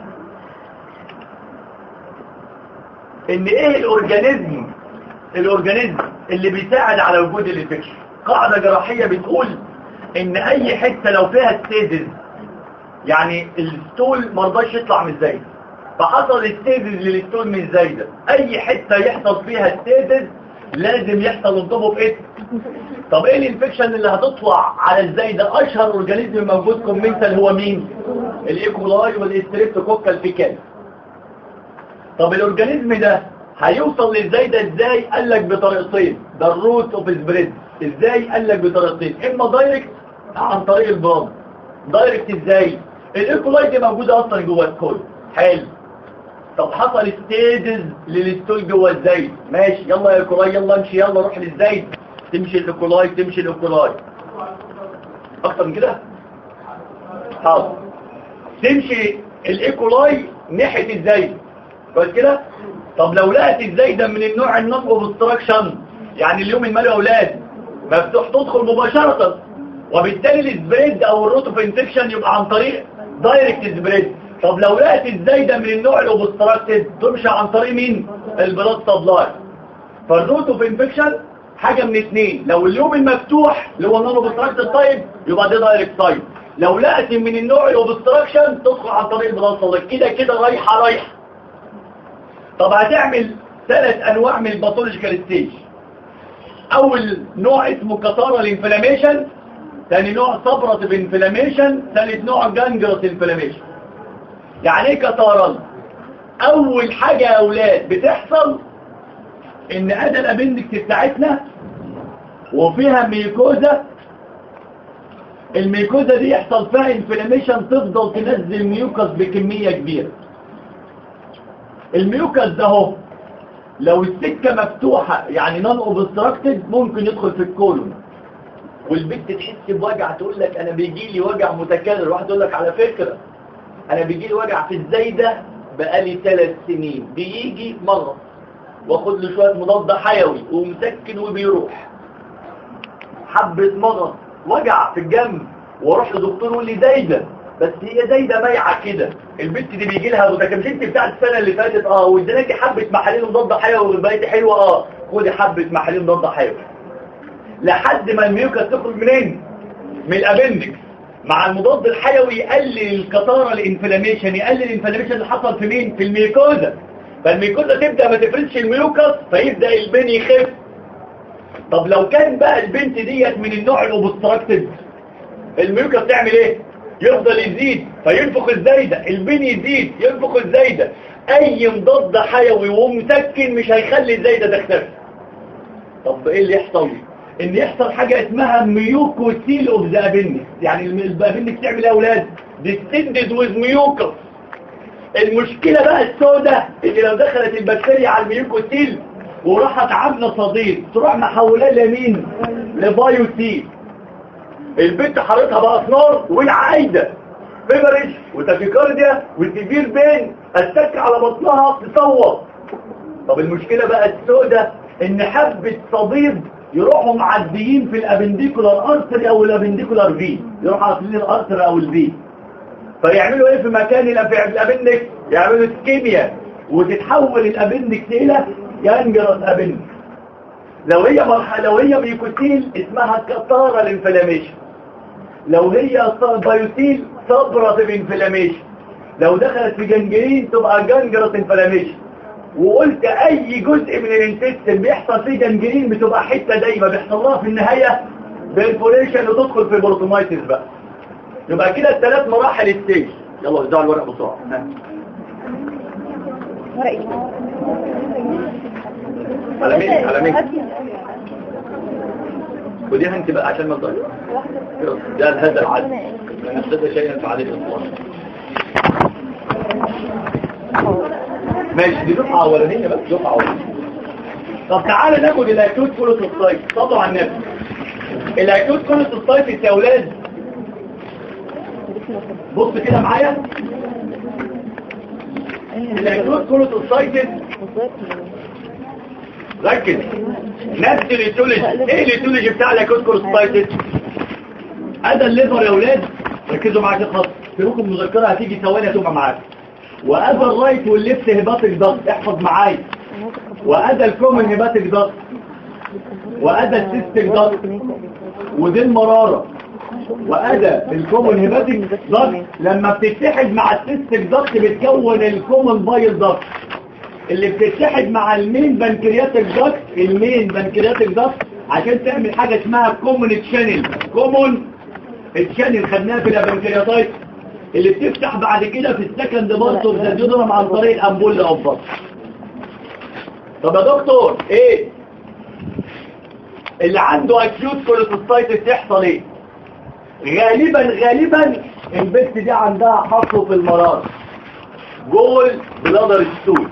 ان ايه الاورجانيزم الاورجانيزم اللي بيساعد على وجود الانفكشن قاعده جراحيه بتقول ان اي حته لو فيها ستيزز يعني الستول ما رضاش يطلع من الزايده فحصل ستيزز للستول من الزايده اي حته يحصل فيها ستيزز لازم يحصل انضبه في ايه طب ايه الانفكشن اللي هتطلع على الزايده اشهر اورجانيزم موجود كومنتال هو مين الايكولاي والستريبتوكوكال فيكال طب الاورجانيزم ده هيوصل للزايده ازاي قال لك بطريقتين ده الروت اوف سبريد ازاي قال لك بطريقتين اما دايركت عن طريق البراد دايركت ازاي الايكولاي دي موجوده اصلا جوه الكل حلو طب حصل ستيجز للستول جوه ازاي ماشي يلا يا ايكولاي يلا امشي يلا روح للزاي تمشي الايكولاي تمشي الايكولاي اكتر من كده حاضر تمشي الايكولاي ناحيه ازاي كويس كده طب لو لقت ازاي ده من النوع النون اوبستراكشن يعني اليوم المالي اولاد مفتوح تدخل مباشره وبالتالي السبريد او الروت اوف انفكشن يبقى عن طريق دايركت سبريد طب لو لقت ازاي ده من النوع الاوبستراكتد تمشي عن طريق مين البلاد سبلاي فالروت اوف انفكشن حاجه من اثنين لو اليوم المفتوح اللي هو النون اوبستراكتد تايب يبقى ده دايركت تايب لو لقت من النوع الاوبستراكشن تدخل عن طريق البلاد سبلاي كده كده رايحه رايحه طب هتعمل ثلاث انواع من الباثولوجيكال ستيج اول نوع اسمه كتارة الانفلاميشن ثاني نوع صبرة الانفلاميشن ثالث نوع جانجرس انفلاميشن يعني ايه كتارة اول حاجة يا اولاد بتحصل ان ادى الابندكس بتاعتنا وفيها ميكوزا الميكوزا دي يحصل فيها انفلاميشن تفضل تنزل ميوكس بكمية كبيرة الميوكس ده اهو لو السكة مفتوحة يعني نون اوبستراكتد ممكن يدخل في الكولون والبنت تحس بوجع تقول لك انا بيجي لي وجع متكرر واحد يقول لك على فكرة انا بيجي لي وجع في الزايدة بقالي ثلاث سنين بيجي مرة واخد له شوية مضاد حيوي ومسكن وبيروح حبة مرض وجع في الجنب واروح لدكتور يقول لي زايدة بس هي زايدة بايعة كده البنت دي بيجي لها متكمش انت بتاعت السنة اللي فاتت اه واديناكي حبة محاليل مضاد حيوي والبقيتي حلوة اه خدي حبة محاليل مضاد حيوي لحد ما الميوكا تخرج منين من الابندكس مع المضاد الحيوي يقلل الكتارة الانفلاميشن يقلل الانفلاميشن اللي حصل في مين في الميكوزا فالميكوزا تبدأ ما تفرزش الميوكس فيبدأ البن يخف طب لو كان بقى البنت ديت من النوع الاوبستراكتد الميوكس تعمل ايه يفضل يزيد فينفخ الزايدة البن يزيد ينفخ الزايدة اي مضاد حيوي ومسكن مش هيخلي الزايدة تختفي طب ايه اللي يحصل ان يحصل حاجة اسمها ميوكوسيل اوف ذا ابندكس يعني الابندكس تعمل ايه يا اولاد ديستندد ويز ميوكس المشكلة بقى السوداء اللي لو دخلت البكتيريا على الميوكوسيل وراحت عاملة صديق تروح محولاه لمين لبايوسيل البنت حريتها بأسنار والعايدة فيبرش وتاكيكارديا وسيفير بين التك على بطنها تصوت طب المشكلة بقى السوداء ان حبة صديد يروحوا معديين في الابنديكولار ارتري او الابنديكولار في يروحوا عاطلين الارتري او الفي فيعملوا ايه في مكان الابندكس يعملوا سكيميا وتتحول الابندكس الى ينجرس ابندكس لو هي مرحلة لو هي بيكوتيل اسمها كتارة الانفلاميشن لو هي بايوتيل صبرة الانفلاميشن لو دخلت في جنجرين تبقى جنجرس انفلاميشن وقلت اي جزء من الانتستين بيحصل فيه جنجرين بتبقى حتة دايما بيحصل لها في النهاية بالفوريشن وتدخل في بروتومايتس بقى يبقى كده الثلاث مراحل الستيج يلا وزعوا الورق بسرعة على مين على مين وديها انت بقى عشان ما تضيع ده هذا العدل لان ابتدى شيئا فعليه الاطلاق ماشي دي دفعه اولانيه بس دفعه اولانيه طب تعالى ناخد الاكيوت كولوسيستايت صدوا على النبي الاكيوت كولوسيستايت يا اولاد بص كده معايا الاكيوت كولوسيستايت ركز نفس الايتولوجي ايه الايتولوجي بتاع الاكيوت كولوسيستايت ادى الليفر يا اولاد ركزوا معايا كده خالص فيكم مذكره هتيجي ثواني هتبقى معاك وادى الرايت والليفت هيباتيك ضغط احفظ معايا وادى الكومن هيباتيك ضغط وادى السيستيك ضغط ودي المرارة وادى الكومن هيباتيك ضغط لما بتتحد مع السيستيك ضغط بتكون الكومن بايل ضغط اللي بتتحد مع المين بنكرياتيك ضغط المين بنكرياتيك ضغط عشان تعمل حاجة اسمها كومن تشانل كومن تشانل خدناها في البنكرياتايت اللي بتفتح بعد كده في السكند بارت اوف ذا ديودرم عن طريق الامبول او البطن طب يا دكتور ايه اللي عنده اكيوت كوليستايتس يحصل ايه غالبا غالبا البت دي عندها حصو في المرار جول بلادر ستول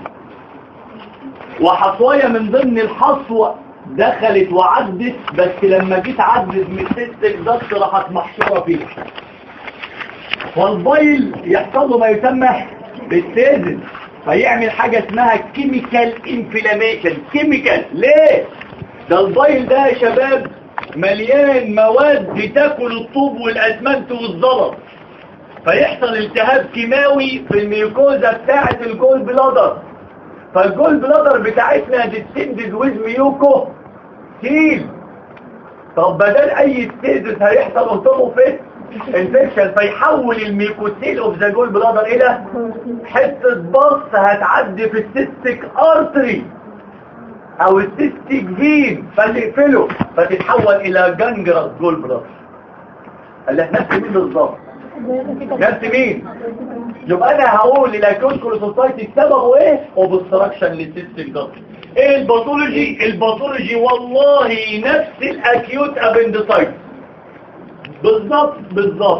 وحصوية من ضمن الحصوة دخلت وعدت بس لما جيت عدت من السيستك ضغط راحت محشورة فيه فالبايل يحصل له ما يسمى بالتيزن فيعمل حاجة اسمها كيميكال انفلاميشن كيميكال ليه؟ ده البايل ده يا شباب مليان مواد بتاكل الطوب والاسمنت والزلط فيحصل التهاب كيماوي في الميوكوزا بتاعة الجول بلادر فالجول بلادر بتاعتنا ديستندد ويز ميوكو تيل طب بدل اي ستيزس هيحصل اوتومو فيت انفكشن فيحول الميكوتيل اوف ذا جول بلادر الى حته بص هتعدي في السيستيك ارتري او السيستيك فين فتقفله فتتحول الى جنجرس جول بلادر قال لك نفس مين بالظبط نفس مين يبقى انا هقول الاكيوت سوسايتي سببه ايه اوبستراكشن للسيستيك ضغط ايه الباثولوجي الباثولوجي والله نفس الاكيوت ابندسايتس بالظبط بالظبط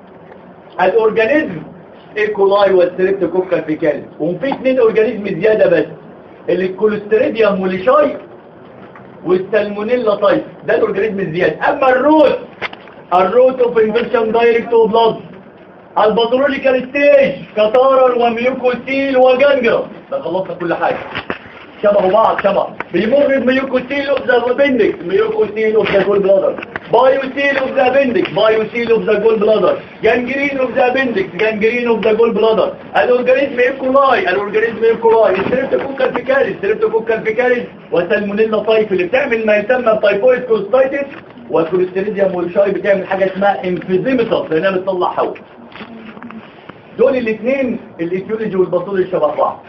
الاورجانيزم ايكولاي والسيريبتوكوكال فيكاليس وفي اثنين اورجانيزم زياده بس اللي الكوليستريديوم والشاي والسالمونيلا تايب ده الاورجانيزم الزياده اما الروت الروت اوف انفكشن دايركت تو بلاد الباثولوجيكال ستيج كتارر وميوكوسيل وجنجرا ده خلصنا كل حاجه شبهوا بعض شبه بيمر بميوكوسيل اوف ذا ابندكس ميوكوسيل اوف ذا جول بلادر بايوسيل اوف ذا ابندكس بايوسيل اوف ذا جول بلادر جانجرين اوف ذا ابندكس جانجرين اوف ذا جول بلادر الاورجانيزم ايكولاي الاورجانيزم ايكولاي السيربتوكوكال فيكاليس السيربتوكوكال فيكاليس وسالمونيلا تايف اللي بتعمل ما يسمى التايفويد كولستايتس والكوليستيريديوم والشاي بتعمل حاجه اسمها انفيزيمتر لانها بتطلع هواء دول الاثنين الايتيولوجي والباثولوجي شبه بعض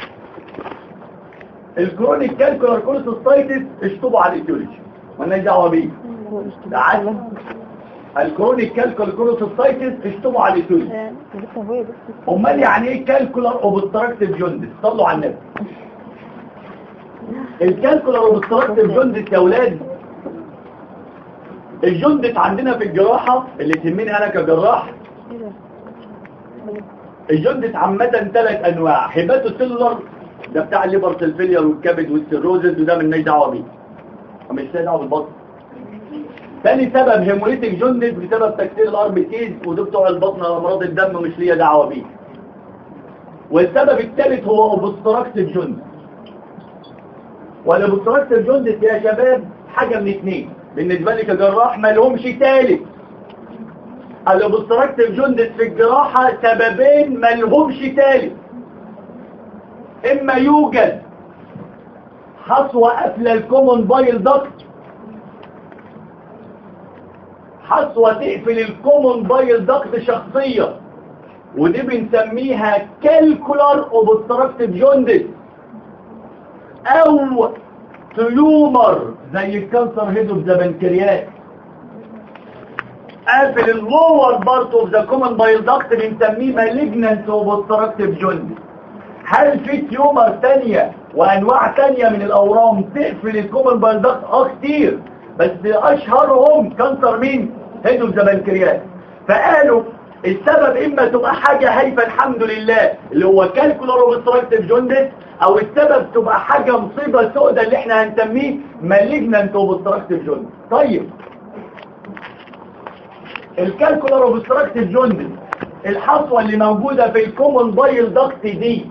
الكرونيك كالكولار كوليستايتس اشطبوا على الايتيولوجي مالناش دعوه بيه ده عادي الكرونيك كالكولار كوليستايتس اشطبوا على الايتيولوجي امال يعني ايه كالكولار اوبستراكتيف جوندس صلوا على النبي الكالكولار اوبستراكتيف جوندس يا اولاد الجوندس عندنا في الجراحة اللي تهمني انا كجراح الجوندس عامة ثلاث انواع هيباتو سيلولر ده بتاع الليبر سيلفيلير والكبد والسيروزز وده مالناش دعوه بيه مش ليه دعوه بالبطن ثاني سبب هيموليتيك جوندس بسبب تكسير الار بي تيز وده بتوع البطن امراض الدم مش ليا دعوه بيه والسبب الثالث هو اوبستراكتيف جوندس والاوبستراكتيف جوندس يا شباب حاجه من اثنين بالنسبه لي كجراح ما لهمش ثالث الاوبستراكتيف جوندس في الجراحه سببين ما لهمش ثالث اما يوجد حصوة قافلة الكومون بايل دكت حصوة تقفل الكومون بايل دكت شخصية ودي بنسميها كالكولار اوبستراكتيف جوندس او تيومر زي الكانسر هيد اوف ذا بنكرياس قافل اللور بارت اوف ذا كومون بايل دكت بنسميه مالجنانت اوبستراكتيف جوندس هل في تيومر تانية وانواع تانية من الاورام تقفل الكومن بايلدكت اه كتير بس اشهرهم كانسر مين هيدو الزبنكريات فقالوا السبب اما تبقى حاجة هايفة الحمد لله اللي هو كالكولار اوبستراكتيف جوندس او السبب تبقى حاجة مصيبة سوداء اللي احنا هنسميه مالجنانت اوبستراكتيف جوندس طيب الكالكولار اوبستراكتيف جوندس الحصوة اللي موجودة في الكومن بايل دكت دي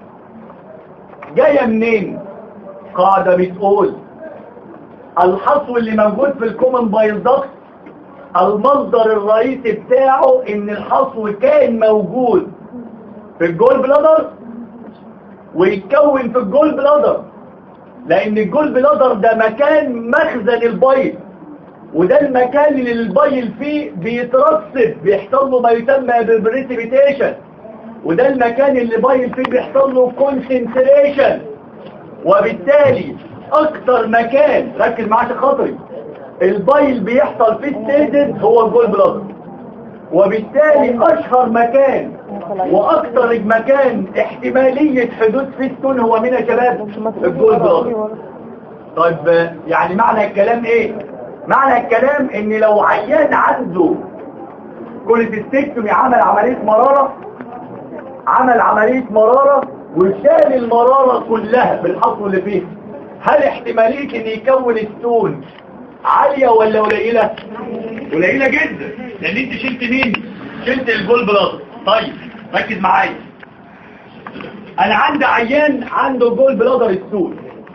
جاية منين قاعدة بتقول الحصو اللي موجود في الكومن بايل دكت المصدر الرئيسي بتاعه ان الحصو كان موجود في الجول بلادر ويتكون في الجول بلادر لان الجول بلادر ده مكان مخزن البيض وده المكان اللي البيض فيه بيترسب بيحصل له ما يسمى بالبريسيبيتيشن وده المكان اللي بايل فيه بيحصل له كونسنتريشن وبالتالي اكتر مكان ركز معايا خاطري البايل بيحصل فيه ستيدد هو الجول بلادر وبالتالي اشهر مكان واكتر مكان احتمالية حدوث فيستون هو مين يا شباب الجول بلادر طيب يعني معنى الكلام ايه معنى الكلام ان لو عيان عنده كوليسيستكتومي عمل عملية مرارة عمل عملية مرارة وشال المرارة كلها بالحصو اللي فيه هل احتمالية ان يكون ستون عالية ولا قليلة قليلة جدا لان انت شلت مين شلت الجول بلاد طيب ركز معايا انا عندي عيان عنده جول بلادر ستون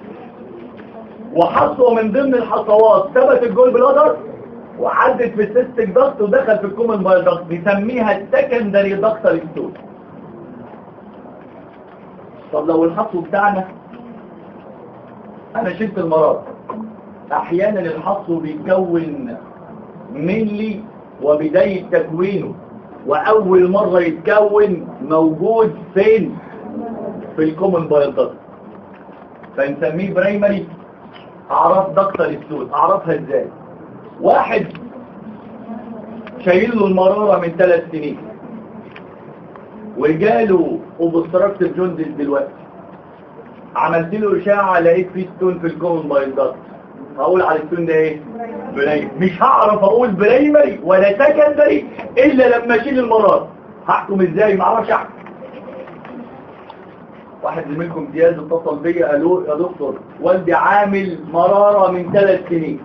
وحصوه من ضمن الحصوات ثبت الجول بلادر وعدت في السيستك ضغط ودخل في الكومن باي ضغط بيسميها السكندري ضغط الستون طب لو الحصو بتاعنا انا شلت المرض احيانا الحصو بيتكون ملي وبداية تكوينه واول مرة يتكون موجود فين في الكومن بايلدر فنسميه برايمري اعراف ضغط السود اعرفها ازاي واحد شايل له المرارة من ثلاث سنين وجاله اوبستراكتيف جوندس دلوقتي عملت له اشاعه لقيت فيه ستون في الكومن بايلدر هقول على الستون ده ايه برايمري مش هعرف اقول برايمري ولا سكندري الا لما اشيل المرار هحكم ازاي ما اعرفش احكم واحد زميلكم امتياز اتصل بيا قالوا يا دكتور والدي عامل مرارة من ثلاث سنين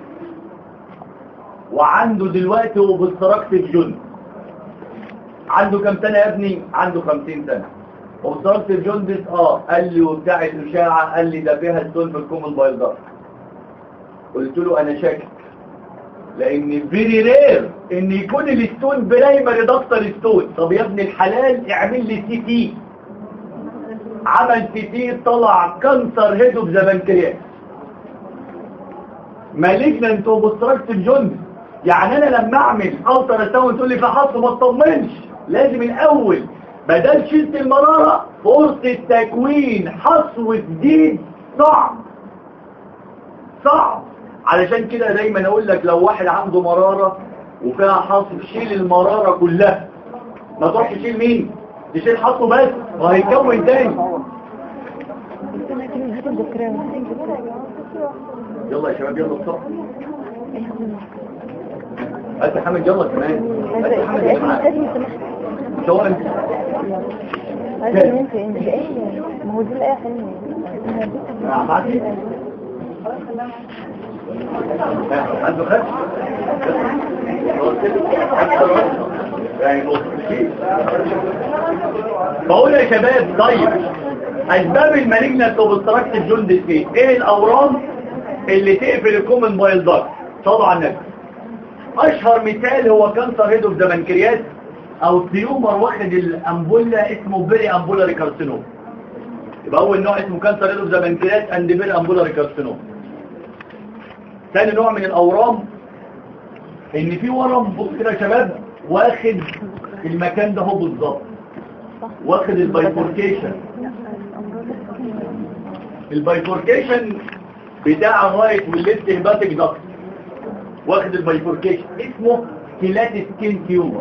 وعنده دلوقتي اوبستراكتيف جوندس عنده كم سنة يا ابني عنده 50 سنة وصلت الجندس اه قال لي وبتاع الاشاعة قال لي ده فيها ستون في الكومن بايلدر قلت له انا شاكك لان فيري رير ان يكون الستون برايمري دكتور ستون طب يا ابن الحلال اعمل لي سي تي عمل سي تي طلع كانسر هيد اوف ذا بنكرياس مالجنانت اوبستراكتيف جوندس يعني انا لما اعمل الترا ساوند تقول لي في حصر ما تطمنش لازم الاول بدل شلت المرارة فرصة تكوين حصو جديد صعب صعب علشان كده دايما اقول لك لو واحد عنده مرارة وفيها حصو شيل المرارة كلها ما تروح تشيل مين تشيل حصو بس وهيكون تاني يلا يا شباب يلا بسرعة انت حامد يلا كمان انت حامد يلا معاك سواء انت هذا انت انت ايه ما هو دي الايه حلوه عماتي عنده خد بقول يا شباب طيب اسباب المالجنت اوبستراكتيف جوندس ايه ايه الاورام اللي تقفل الكومن بايل داكت صلوا على النبي اشهر مثال هو كانسر هيد اوف ذا بنكرياس او تيومر واخد الامبولا اسمه بيري امبولاري كارسينوم يبقى اول نوع اسمه كانسر هيد اوف ذا بنكرياس اند بيري امبولاري كارسينوم ثاني نوع من الاورام ان في ورم بص كده يا شباب واخد المكان ده هو بالظبط واخد البايفوركيشن البايفوركيشن بتاع الرايت والليفت هيباتيك داكت واخد البايفوركيشن اسمه كلات سكين تيومر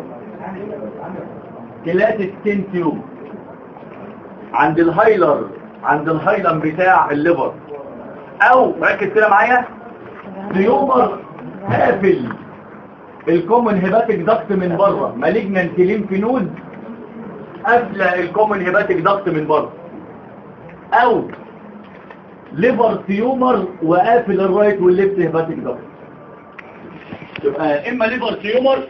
كلات سكين تيومر عند الهايلر عند الهايلم بتاع الليفر او ركز كده معايا تيومر قافل الكومن هيباتيك داكت من بره مالجنانت ليمف نود قافله الكومن هيباتيك داكت من بره او ليفر تيومر وقافل الرايت والليفت هيباتيك داكت تبقى اما ليفر تيومر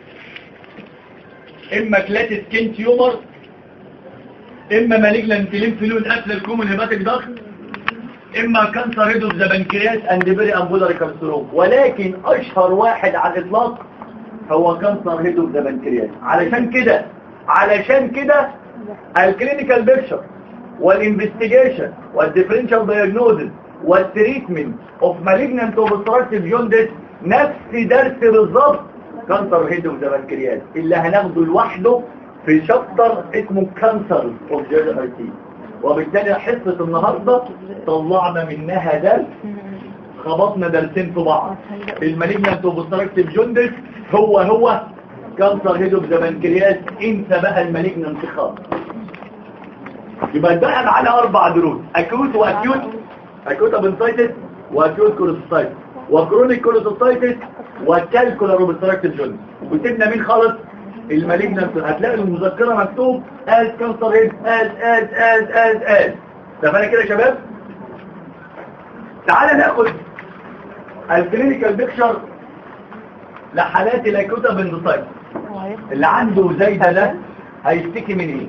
اما كلات سكين تيومر اما مالجنانت ليمف نود قافله الكومن هيباتيك داكت اما كانسر هيد اوف ذا بنكرياس اند بيري امبولاري كارسينوم ولكن اشهر واحد على الاطلاق هو كانسر هيد اوف ذا بنكرياس علشان كده علشان كده الكلينيكال بيكتشر والانفستيجيشن والديفرنشال دايجنوزس والتريتمنت اوف مالجنانت اوبستراكتيف جوندس نفس درس بالظبط كانسر هيد اوف ذا بنكرياس اللي هناخده لوحده في شابتر اسمه كانسر اوف جي تي وبالتالي حصة النهاردة طلعنا منها درس خبطنا درسين في بعض المالجنانت اوبستراكتيف جوندس هو هو كانسر هيد اوف ذا بنكرياس انسى بقى المالجنانت خالص يبقى بقى معانا اربع دروس اكيوت واكيوت اكيوت ابنسايتس واكيوت كولوسيتايتس وكرونيك كولوسيتايتس وكالكولار اوبستراكتيف جوندس وسيبنا مين خالص المالجنانت هتلاقي المذكره مكتوب از كانسر هيد از از از از از تمام كده يا شباب تعالى ناخد الكلينيكال بيكشر لحالات الاكوتا بندسايت هو هيفتح اللي عنده زي ده ده هيشتكي من ايه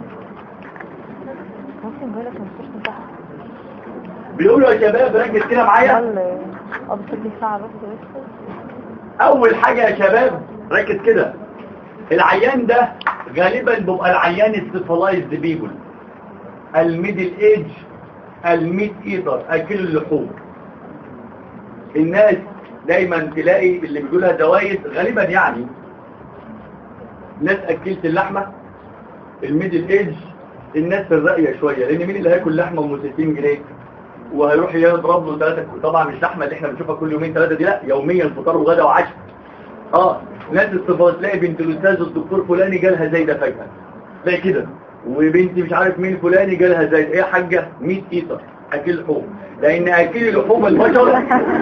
ممكن جايلك من الصوت بتاعها بيقولوا يا شباب ركز كده معايا اه بس دي ساعة بس بس اول حاجة يا شباب ركز كده العيان ده غالبا بيبقى العيان السيفلايزد بيبل الميدل ايج الميت ايتر اكل اللحوم الناس دايما تلاقي اللي بيقولها زوايد غالبا يعني ناس اكلت اللحمة الميدل ايج الناس الراقية شوية لان مين اللي هياكل لحمة ام 60 جنيه وهيروح يضرب له ثلاثة طبعا مش لحمة اللي احنا بنشوفها كل يومين ثلاثة دي لا يوميا فطار وغدا وعشاء اه ناس الصفات تلاقي بنت الاستاذ الدكتور فلاني جالها زي ده فجأة تلاقي كده وبنتي مش عارف مين فلاني جالها زي ده ايه يا حاجة 100 ايطر اكل لحوم لان اكل لحوم البشر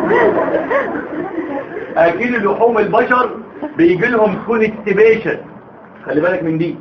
اكل لحوم البشر بيجي لهم كونستيبيشن خلي بالك من دي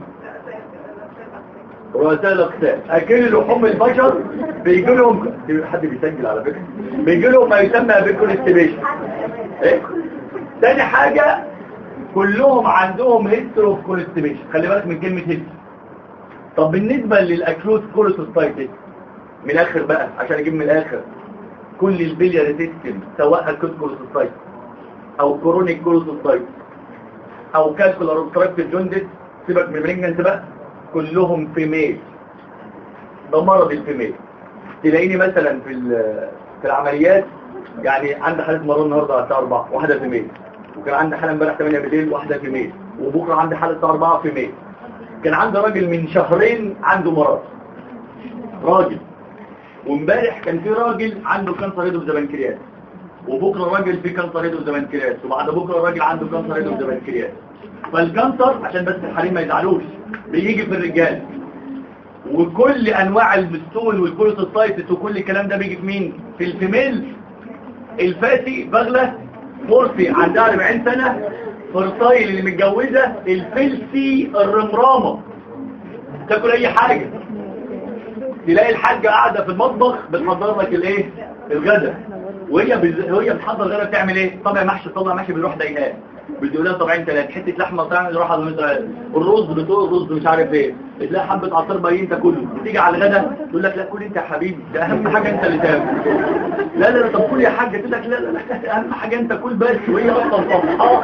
رؤساء الاقسام اكل لحوم البشر بيجي لهم حد بيسجل على فكره بيجي لهم ما يسمى بالكونستيبيشن ايه تاني حاجه كلهم عندهم هيستري اوف كونستيبيشن خلي بالك من كلمه هيستري طب بالنسبه للاكيوت كوليستايتس من الاخر بقى عشان اجيب من الاخر كل البليار سيستم سواء اكيوت كوليستايتس او كرونيك كوليستايتس او كالكولار اوبستراكتيف جوندس سيبك من برينجنت بقى كلهم فيميل ده مرض الفيميل تلاقيني مثلا في ال- في العمليات يعني عندي حاله مرض النهارده على الساعه 4 واحده فيميل وكان عندي حاله امبارح 8 بالليل واحده فيميل وبكره عندي حاله الساعه 4 فيميل كان عندي راجل من شهرين عنده مرض راجل وامبارح كان في راجل عنده كانسر ايدو بنكرياس وبكره راجل فيه كانسر ايدو بنكرياس وبعد بكره راجل عنده كانسر ايدو بنكرياس فالكانسر عشان بس الحريم ما يزعلوش بيجي في الرجال وكل انواع المستول والكولوسيستايتس وكل الكلام ده بيجي في مين في الفيميل الفاتي بغلة مرفي عندها 40 سنة فرطايل اللي متجوزة الفلسي الرمرامة تاكل اي حاجة تلاقي الحاجة قاعدة في المطبخ بتحضر لك الايه الغدا وهي بز... وهي بتحضر الغدا بتعمل ايه طبعا محشي طبعا محشي بيروح ضايقاه بتقول لها طبعين ثلاث حته لحمه طبعا يروح على مثلا الرز بتقول الرز مش عارف ايه تلاقي حبه عصير باين تاكله بتيجي على الغدا تقول لك لا كل انت يا حبيبي ده اهم حاجه انت اللي تاكل لا لا لا طب كل يا حاجه تقول لك لا لا لا اهم حاجه انت كل بس وهي اصلا صفحه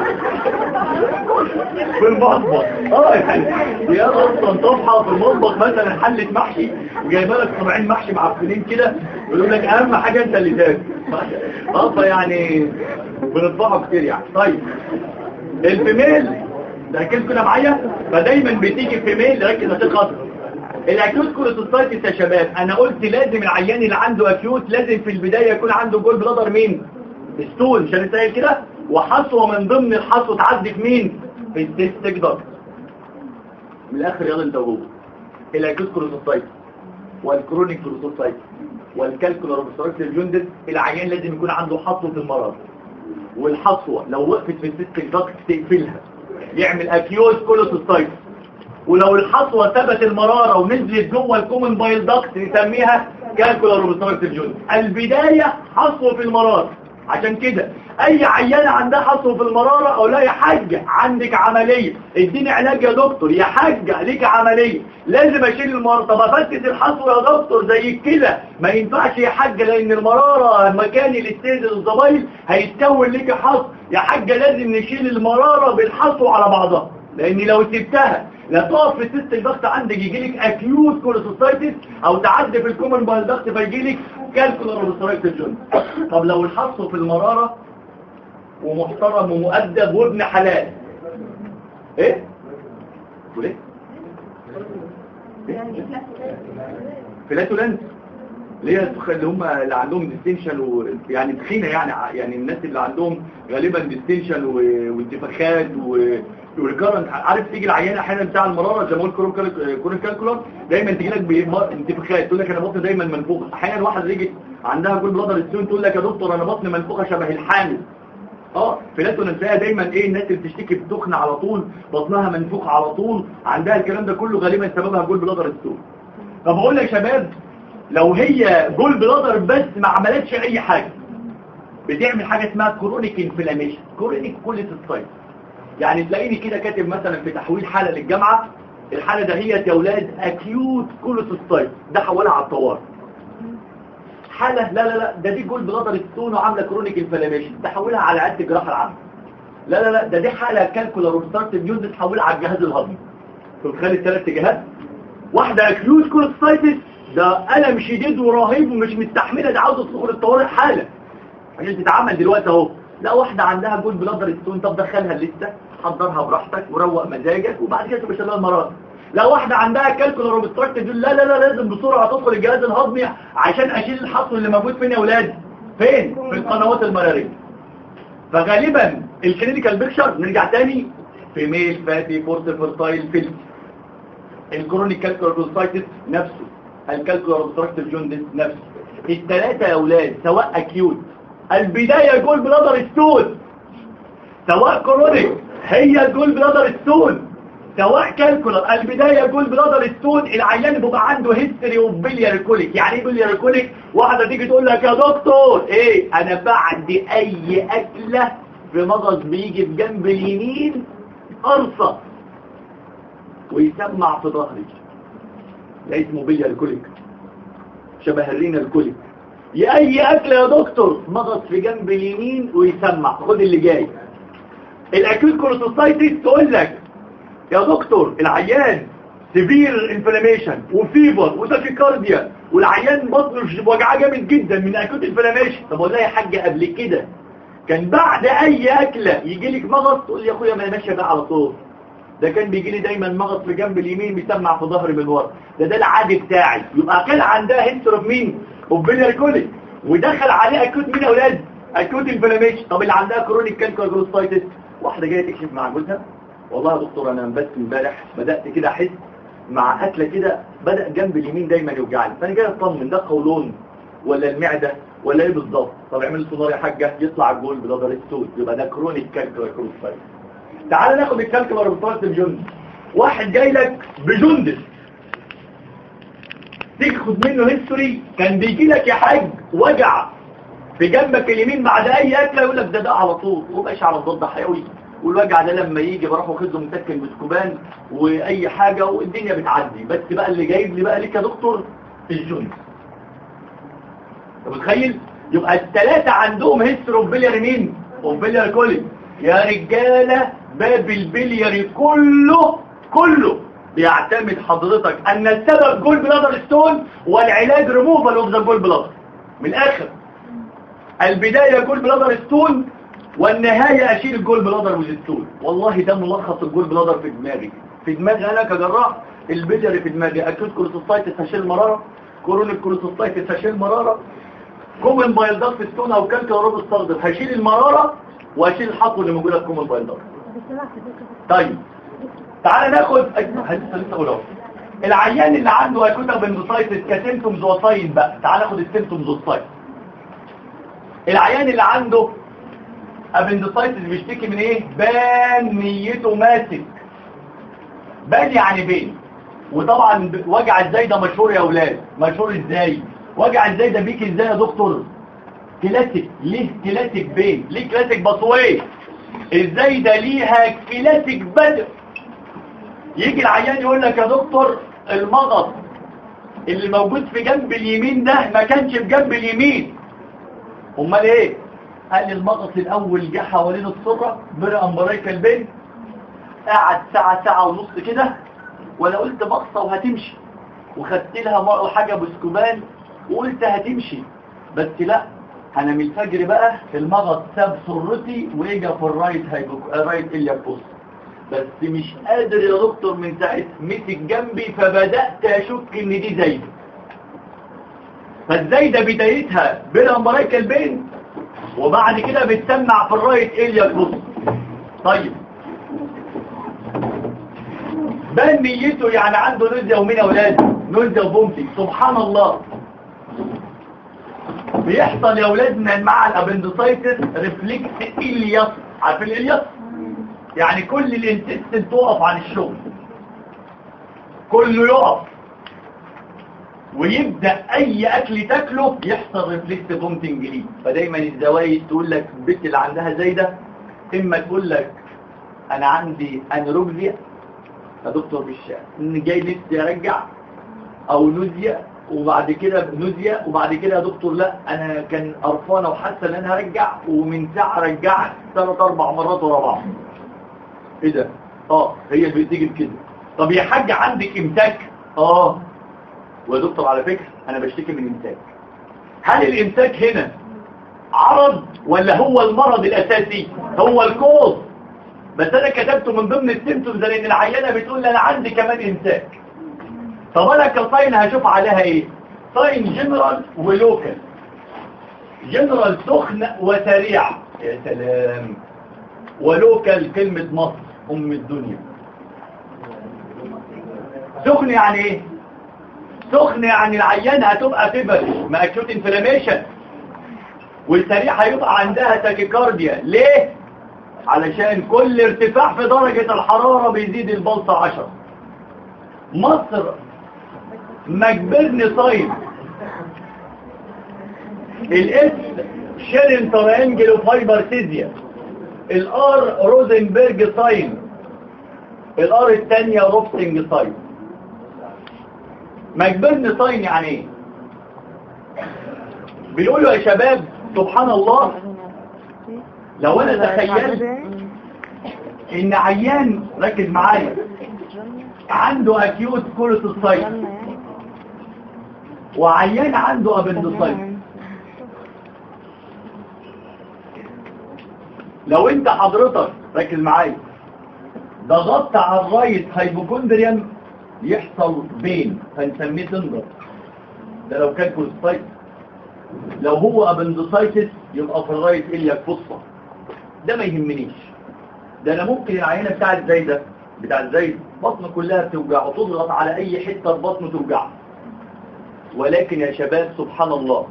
في المطبخ اه يعني هي اصلا صفحه في المطبخ مثلا حله محشي وجايبه لك طبعين محشي معفنين كده ويقول لك اهم حاجه انت اللي تاكل اه فيعني بنطبعه كتير يعني طيب الفيميل ده كده كده معايا فدايما بتيجي فيميل ركز عشان خاطر الاكيوت كوليستايتس يا شباب انا قلت لازم العيان اللي عنده اكيوت لازم في البدايه يكون عنده جول بلادر مين ستول مش هنسال كده وحصوه من ضمن الحصوه تعدي في مين في التستيك ضغط من الاخر يلا انت وهو الاكيوت كوليستايتس والكرونيك كوليستايتس والكالكولار اوبستراكتيف جوندس العيان لازم يكون عنده حصوه المرض والحصوة لو وقفت في السيستيك ضغط تقفلها يعمل اكيوز كولوسيستايتس ولو الحصوة ثبت المرارة ونزلت جوه الكومن بايل ضغط نسميها كالكولار اوبستراكتيف جوندس البداية حصوة في المرارة عشان كده اي عيانة عندها حصوة في المرارة او لا يا حاجة عندك عملية اديني علاج يا دكتور يا حاجة ليك عملية لازم اشيل المرارة طب افكس الحصوة يا دكتور زي كده ما ينفعش يا حاجة لان المرارة مكان الاستيز الزبايل هيتكون ليك حصو يا حاجة لازم نشيل المرارة بالحصو على بعضها لان لو سبتها لا تقف في السيست الضغط عندك يجي لك اكيوت كوليستايتس او تعدي في الكومن بايل ضغط فيجي لك كالكولار اوبستراكتيف جون طب لو الحصو في المرارة ومحترم ومؤدب وابن حلال ايه تقول ايه فلاتولنس اللي هي التخ- اللي هم اللي عندهم ديستنشن و... يعني تخينه يعني ع- يعني الناس اللي عندهم غالبا ديستنشن و... وانتفاخات و... والكرنت عارف تيجي العيانه احيانا بتاع المراره زي ما قلت كورون كال- كورون كالكولر دايما تيجي لك بانتفاخات تقول لك انا بطني دايما منفوخه احيانا واحده يجي عندها كل بلادر ستون تقول لك يا دكتور انا بطني منفوخه شبه الحامل اه فلاتونس تلاقيها دايما ايه الناس اللي بتشتكي بدخن على طول بطنها منفوخ على طول عندها الكلام ده كله غالبا سببها جول بلادر ستون طب اقول لك يا شباب لو هي جول بلادر بس ما عملتش اي حاجه بتعمل حاجه اسمها كرونيك انفلاميشن كرونيك كوليسيستايت يعني تلاقيني كده كاتب مثلا في تحويل حاله للجامعه الحاله ده هي يا اولاد اكيوت كوليسيستايت ده حولها على الطوارئ حالة لا لا لا ده دي جول بلادر ستون وعاملة كرونيك انفلاميشن تحولها على عيادة الجراحة العامة لا لا لا ده دي حالة كالكولار وستارت ميوز تحولها على الجهاز الهضمي تتخيل الثلاث جهات واحدة اكيوت كوليستايتس ده ألم شديد ورهيب ومش مستحملة ده عاوزة تدخل الطوارئ حالة عشان تتعمل دلوقتي اهو لا واحدة عندها جول بلادر ستون طب دخلها لسه حضرها براحتك وروق مزاجك وبعد كده تبقى شغال المرض لا واحدة عندها كالكولر وبستراكت دول لا لا لا لازم بسرعة تدخل الجهاز الهضمي عشان اشيل الحصر اللي موجود فين يا اولاد فين في القنوات المرارية فغالبا الكلينيكال بيكشر نرجع تاني في ميل فاتي فورس فيرتايل فيلم الكرونيك كالكولر وبستراكت نفسه الكالكولر وبستراكت جوندس نفسه الثلاثة يا اولاد سواء اكيوت البداية جول بلادر ستون سواء كرونيك هي الجول بلادر ستون سواء كالكولر البداية جول بلادر ستون العيان بيبقى عنده هيستوري اوف بليار كوليك يعني ايه بليار كوليك واحدة تيجي تقول لك يا دكتور ايه انا بعد اي اكلة في مغص بيجي في جنب اليمين قرصة ويسمع في ظهري ده اسمه بليار كوليك شبه الرينا الكوليك يا اي اكل يا دكتور مغص في جنب اليمين ويسمع خد اللي جاي الاكيوت كولوسيستايتس تقول لك يا دكتور العيان سيفير انفلاميشن وفيبر وتاكيكارديا والعيان بطنه وجعاه جامد جدا من اكيوت انفلاميشن طب والله يا حاج قبل كده كان بعد اي اكله يجي لك مغص تقول لي يا اخويا ما انا ماشيه بقى على طول ده كان بيجي لي دايما مغص في جنب اليمين بيسمع في ظهري من ورا ده ده العادي بتاعي يبقى كان عندها هيستور اوف مين اوف بيليار كوليك ودخل عليه اكيوت مين يا اولاد اكيوت انفلاميشن طب اللي عندها كرونيك كالكولوسايتس واحده جايه تكشف مع جوزها والله يا دكتور انا بس امبارح بدات كده احس مع اكله كده بدا جنب اليمين دايما يوجعني فانا جاي اطمن ده قولون ولا المعده ولا ايه بالظبط طب اعمل سونار يا حاجه يطلع الجول بلادر ستون يبقى ده كرونيك كالكولوسايتس تعال ناخد الكالكولر بتاعت الجندس واحد جاي لك بجندس تاخد منه هيستوري كان بيجي لك يا حاج وجع في جنبك اليمين بعد اي اكله يقول لك ده ده على طول وماشي على الضد حيوي والوجع ده لما يجي بروح واخد له مسكن بسكوبان واي حاجه والدنيا بتعدي بس بقى اللي جايب لي بقى ليك يا دكتور الجندس انت متخيل يبقى الثلاثه عندهم هيستوري اوف بليار مين اوف بليار كولين يا رجاله باب البلياري كله كله بيعتمد حضرتك ان السبب جول بلادر ستون والعلاج ريموفال اوف ذا جول بلادر من الاخر البداية جول بلادر ستون والنهاية اشيل الجول بلادر والستون والله ده ملخص الجول بلادر في دماغي في دماغي انا كجراح البلياري في دماغي اكيوت كولوسيستايتس هشيل مرارة كورونيك كولوسيستايتس هشيل مرارة كومن بايلدات ستون او كالكلوروب استخدم هشيل المرارة واشيل الحطوة اللي موجودة في كومن بايلدات طيب تعال ناخد العيان اللي عنده اكوتا بندوسايتس كسيمتومز وساين بقى تعال ناخد السيمتومز والساين العيان اللي عنده ابندوسايتس بيشتكي من ايه بان نيته ماسك بان يعني بين وطبعا وجع ازاي ده مشهور يا اولاد مشهور ازاي وجع ازاي ده بيك ازاي يا دكتور كلاسيك ليه كلاسيك بين ليه كلاسيك بصويه ازاي ده ليها كلاسيك بدء يجي العيان يقول لك يا دكتور المغص اللي موجود في جنب اليمين ده ما كانش في جنب اليمين امال ايه قال لي المغص الاول جه حوالين السره بري امبرايكال بين قعد ساعة ساعة ونص كده وانا قلت مقصة وهتمشي وخدت لها حاجة بسكوبان وقلت هتمشي بس لا انا من الفجر بقى المغص ساب سرتي واجا في الرايت هيبقى الرايت اليا بوست بس مش قادر يا دكتور من ساعة مسك جنبي فبدأت اشك ان دي زايدة فالزايدة بدايتها بالامبرايكا البين وبعد كده بتسمع في الرايت اليا بوست طيب بان نيته يعني عنده نزة ومين اولاد نزة وبومتي سبحان الله بيحصل يا اولادنا مع الابندسايتس ريفلكس الياس عارفين الالياس يعني كل الانتستين تقف عن الشغل كله يقف ويبدأ اي اكل تاكله يحصل ريفلكس فومتنج ليه فدايما الزوايد تقول لك البنت اللي عندها زي ده اما تقول لك انا عندي انروكسيا يا دكتور مش ان جاي نفسي ارجع او نوزيا وبعد كده نوزيا وبعد كده يا دكتور لا انا كان قرفانه وحاسه ان انا هرجع ومن ساعه رجعت ثلاث اربع مرات ورا بعض ايه ده اه هي اللي بتيجي بكده طب يا حاج عندك امساك اه ويا دكتور على فكره انا بشتكي من امساك هل الامساك هنا عرض ولا هو المرض الاساسي هو الكوز بس انا كتبته من ضمن السيمتومز لان العيانه بتقول لي انا عندي كمان امساك طب انا كصين هشوف عليها ايه صين جنرال ولوكال جنرال سخن وسريع يا سلام ولوكال كلمة مصر ام الدنيا سخن يعني ايه سخن يعني العيان هتبقى فيبر ما اكيوت انفلاميشن والسريع هيبقى عندها تاكيكارديا ليه علشان كل ارتفاع في درجة الحرارة بيزيد البلصة عشر مصر مجبرني صايم الاس شيرين ترانجل وفايبر سيزيا الار روزنبرج ساين الار الثانية روبسنج ساين مجبرني ساين يعني ايه بيقولوا يا شباب سبحان الله لو انا تخيلت ان عيان ركز معايا عنده اكيوت كولوسيستايت وعيان عنده ابندوسايت لو انت حضرتك ركز معايا ضغطت على الرايت هايبوكوندريم يحصل بين فنسميه تندر ده لو كان كولوسيستايت لو هو ابندوسايتس يبقى في الرايت الياك فصة ده ما يهمنيش ده انا ممكن العينه بتاعت زي ده بتاعت زي بطنه كلها بتوجع وتضغط على اي حته بطنه توجع ولكن يا شباب سبحان الله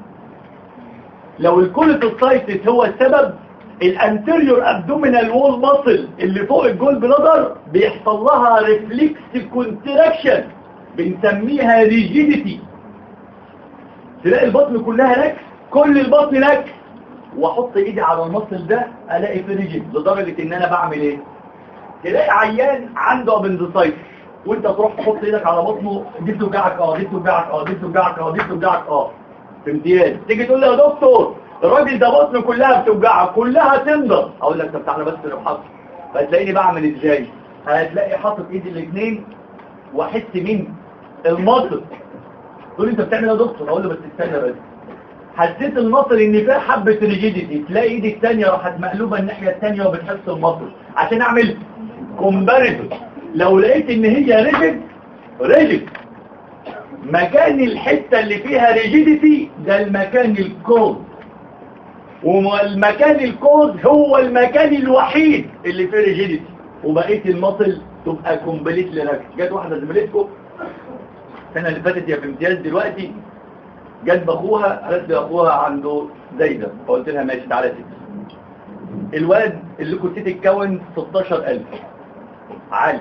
لو الكوليتوسايتس هو السبب الانتيريور ابدومينال وول ماسل اللي فوق الجول بلادر بيحصل لها ريفلكس كونتراكشن بنسميها ريجيديتي تلاقي البطن كلها لك كل البطن لك واحط ايدي على المصل ده الاقي في ريجيد لدرجة ان انا بعمل ايه تلاقي عيان عنده ابندسايتس وانت تروح تحط ايدك على بطنه دي بتوجعك اه دي بتوجعك اه دي بتوجعك اه دي بتوجعك اه في امتياز تيجي تقول لي يا دكتور الراجل ده بطنه كلها بتوجعه كلها تندر اقول لك طب تعالى بس نبحث فتلاقيني بعمل ازاي هتلاقي حاطط ايدي الاثنين واحس مين المصل تقول لي انت بتعمل ايه يا دكتور اقول له بس استنى بس حسيت المصل ان فيها حبه ريجيديتي تلاقي ايدي الثانيه راحت مقلوبه الناحيه الثانيه وبتحس المصل عشان اعمل كومباريزون لو لقيت ان هي ريجيد ريجيد مكان الحته اللي فيها ريجيديتي ده المكان الكوز والمكان الكوز هو المكان الوحيد اللي فيه ريجيديتي وبقيه المصل تبقى كومبليت لراكس جت واحده زميلتكم السنه اللي فاتت يا في امتياز دلوقتي جت باخوها قالت لي اخوها عنده زايده فقلت لها ماشي تعالى تكس الولد اللي كنت تتكون 16000 عالي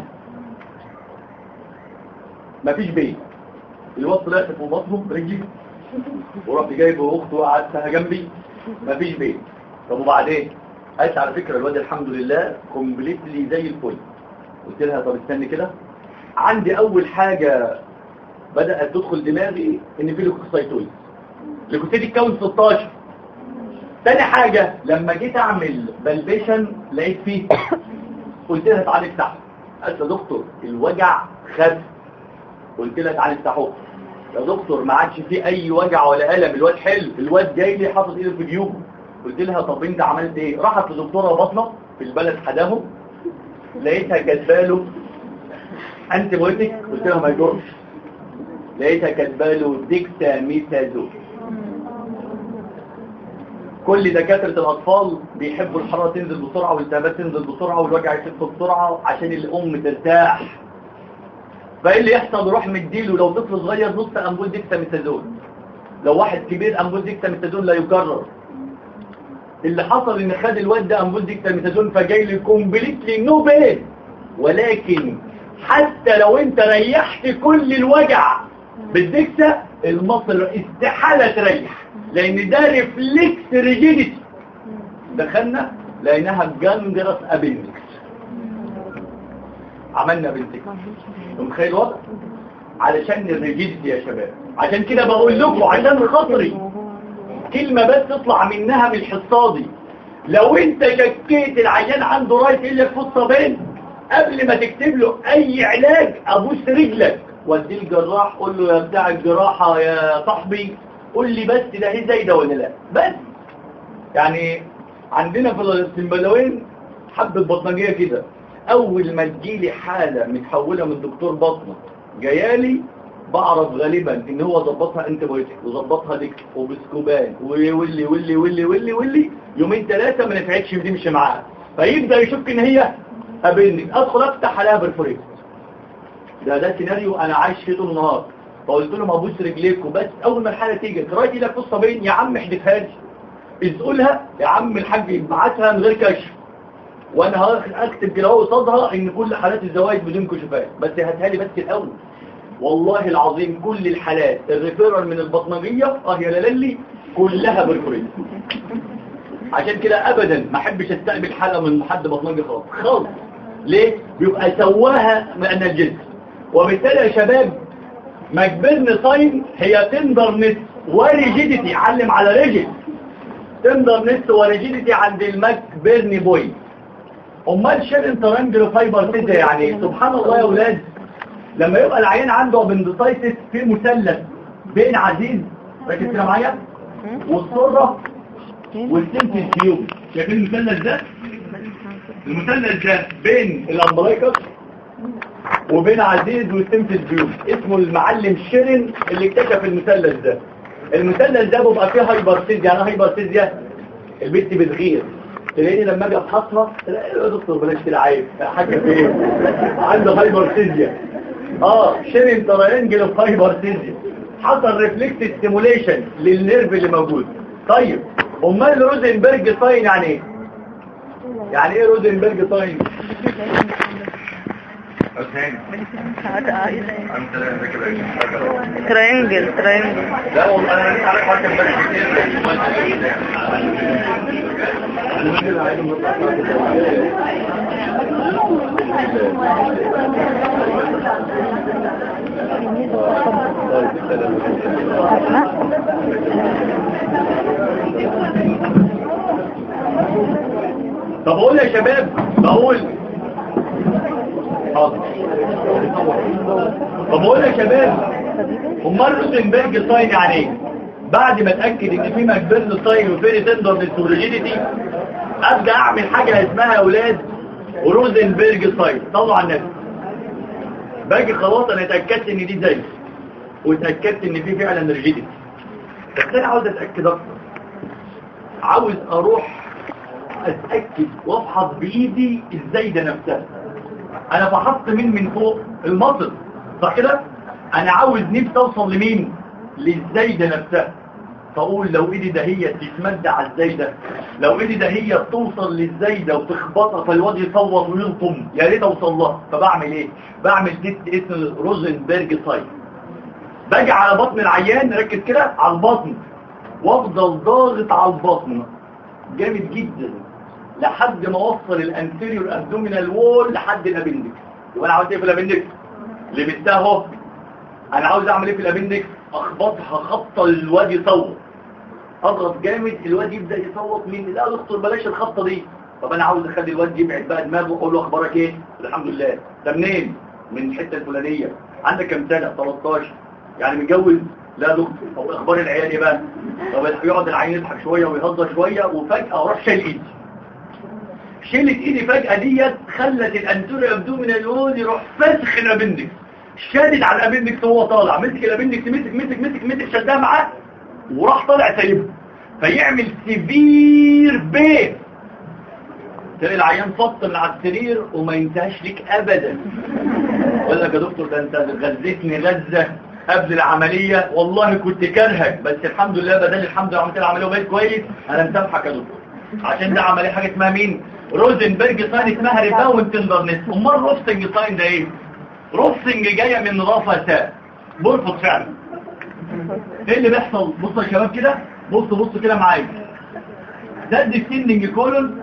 مفيش بيت الواد طلعت في بطنه رجلي ورحت جايبه اخته وقعدتها جنبي مفيش بيت طب وبعدين قالت على فكره الواد الحمد لله كومبليتلي زي الفل قلت لها طب استني كده عندي اول حاجه بدات تدخل دماغي ان في ليكوسايتوز ليكوسيتي تكون 16 تاني حاجه لما جيت اعمل بلبيشن لقيت فيه قلت لها تعالي افتحه قالت يا دكتور الوجع خف قلت لها تعالي افتحه يا دكتور ما عادش فيه اي وجع ولا الم الواد حلو الواد جاي لي حاطط ايده في جيوبه قلت لها طب انت عملت ايه راحت لدكتوره بطنه في البلد حداهم لقيتها كاتباله انت بويتك قلت لها ما يجرش لقيتها كاتباله ديكساميثازون كل دكاترة الأطفال بيحبوا الحرارة تنزل بسرعة والالتهابات تنزل بسرعة والوجع يخف بسرعة عشان الأم ترتاح فايه اللي يحصل يروح مديله لو طفل صغير نص أنبول ديكساميثازون لو واحد كبير انبوز ديكتاميثازون لا يكرر اللي حصل ان خد الواد ده انبوز ديكتاميثازون فجاي لي كومبليتلي نو بين ولكن حتى لو انت ريحت كل الوجع بالدكسة المصل استحالة تريح لان ده ريفلكس ريجيديتي دخلنا لانها جانجرس ابندكس عملنا بنتك متخيل الوضع علشان الريجيديتي يا شباب عشان كده بقول لكم عشان خاطري كلمة بس تطلع منها من الحصة دي لو انت شكيت العيان عنده رايت الا في بين قبل ما تكتب له اي علاج ابوس رجلك ودي الجراح قول له يا بتاع الجراحة يا صاحبي قول لي بس ده ايه زي ده ولا لا بس يعني عندنا في البلوين حبة بطنجية كده اول ما تجيلي حالة متحولة من دكتور بطنة جيالي بعرف غالبا ان هو ظبطها انتبويتك وظبطها ديك وبسكوبان واللي واللي واللي واللي واللي يومين ثلاثة ما نفعتش تمشي معاه فيبدأ يشك ان هي قابلني ادخل افتح عليها برفوريت ده ده سيناريو انا عايش فيه طول النهار فقلت لهم ابوس رجليكم بس اول ما الحاله تيجي قرايه لك قصه بين يا عم احذفها لي اسالها يا عم الحاج يبعتها من غير كشف وانا هكتب كده قصادها ان كل حالات الزواج بدون كشوفات بس هاتها لي بس الاول والله العظيم كل الحالات الريفيرال من البطنجيه اه يا لالي كلها برفوريت عشان كده ابدا ما احبش استقبل حاله من حد بطنجي خالص خالص ليه بيبقى سواها من الجنس وبالتالي يا شباب مجبرن ساين هي تندر نس وريجيديتي علم على ريجيد تندر نس وريجيديتي عند الماك بيرني بوي امال شيرن ترانجل فايبر كده يعني سبحان الله يا اولاد لما يبقى العيان عنده بندسايتس في مثلث بين عزيز ركز كده معايا والسره والسنت الكيوب شايفين المثلث ده المثلث ده بين الامبلايكس وبين عزيز وسمت البيوت اسمه المعلم شيرين اللي اكتشف المثلث ده المثلث ده بيبقى فيه هايبرسيزيا يعني هايبرسيزيا البنت بتغير تلاقيني لما اجي ابحثها تلاقي يا دكتور بلاش تلعب حاجه فين عنده هايبرسيزيا اه شيرين ترينجل اوف هايبرسيزيا حصل ريفلكس ستيموليشن للنيرف اللي موجود طيب امال روزنبرج ساين يعني ايه يعني ايه روزنبرج ساين ترينجل ترينجل لا والله انا لسه عارف حاجه امبارح طب اقول يا شباب بقول حاضر طب اقول يا شباب امال روزنبرج ساين يعني ايه بعد ما اتاكد ان في ماكبرن ساين وفيري تندر للسوريجينيتي ابدا اعمل حاجه اسمها يا اولاد روزنبرج ساين طلعوا على النبي باجي خلاص انا اتاكدت ان دي زي واتاكدت ان في فعلا ريجيديتي بس انا عاوز اتاكد اكتر عاوز اروح اتاكد وافحص بايدي الزايده نفسها انا فحصت مين من فوق المصل صح كده انا عاوز نفسي اوصل لمين للزايده نفسها فاقول لو ايدي ده هي تتمد على الزايده لو ايدي ده هي توصل للزايده وتخبطها فالواد يصوت ويلطم يا ريت اوصل لها فبعمل ايه بعمل تيست اسمه روزنبرج ساين باجي على بطن العيان ركز كده على البطن وافضل ضاغط على البطن جامد جدا لحد ما اوصل الانتيريور ابدومينال وول لحد الابندكس يبقى انا عاوز ايه في الابندكس لبستها اهو انا عاوز اعمل ايه في الابندكس اخبطها خبطه الواد يصوت اضغط جامد الواد يبدا يصوت مني لا يا دكتور بلاش الخبطه دي طب انا عاوز اخلي الواد يبعد بقى دماغه واقول له اخبارك ايه الحمد لله ده منين من الحته الفلانيه عندك كام سنه 13 يعني متجوز لا يا دكتور طب اخبار العيال ايه بقى طب يقعد العيان يضحك شويه ويهزر شويه وفجاه اروح شايل ايدي شيلت ايدي فجأة ديت خلت الانتوري يبدو من اليود يروح فسخ الابندكس شادد على الابندكس وهو طالع مسك الابندكس مسك مسك مسك مسك شدها معاه وراح طالع سايبه فيعمل سيفير بيت تلاقي العيان فط من على السرير وما ينتهاش ليك ابدا يقول لك يا دكتور ده انت غزتني غزه قبل العملية والله كنت كرهك بس الحمد لله بدل الحمد لله عملت العملية وبقيت كويس انا مسامحك يا دكتور عشان ده عملية حاجة اسمها مين روزنبرج ساين اسمها ريباوند تندرنس امال روستنج ساين ده ايه روستنج جاية من رفسة برفض فعلا ايه اللي بيحصل بصوا يا شباب كده بصوا بصوا كده معايا ده الديسندنج كولون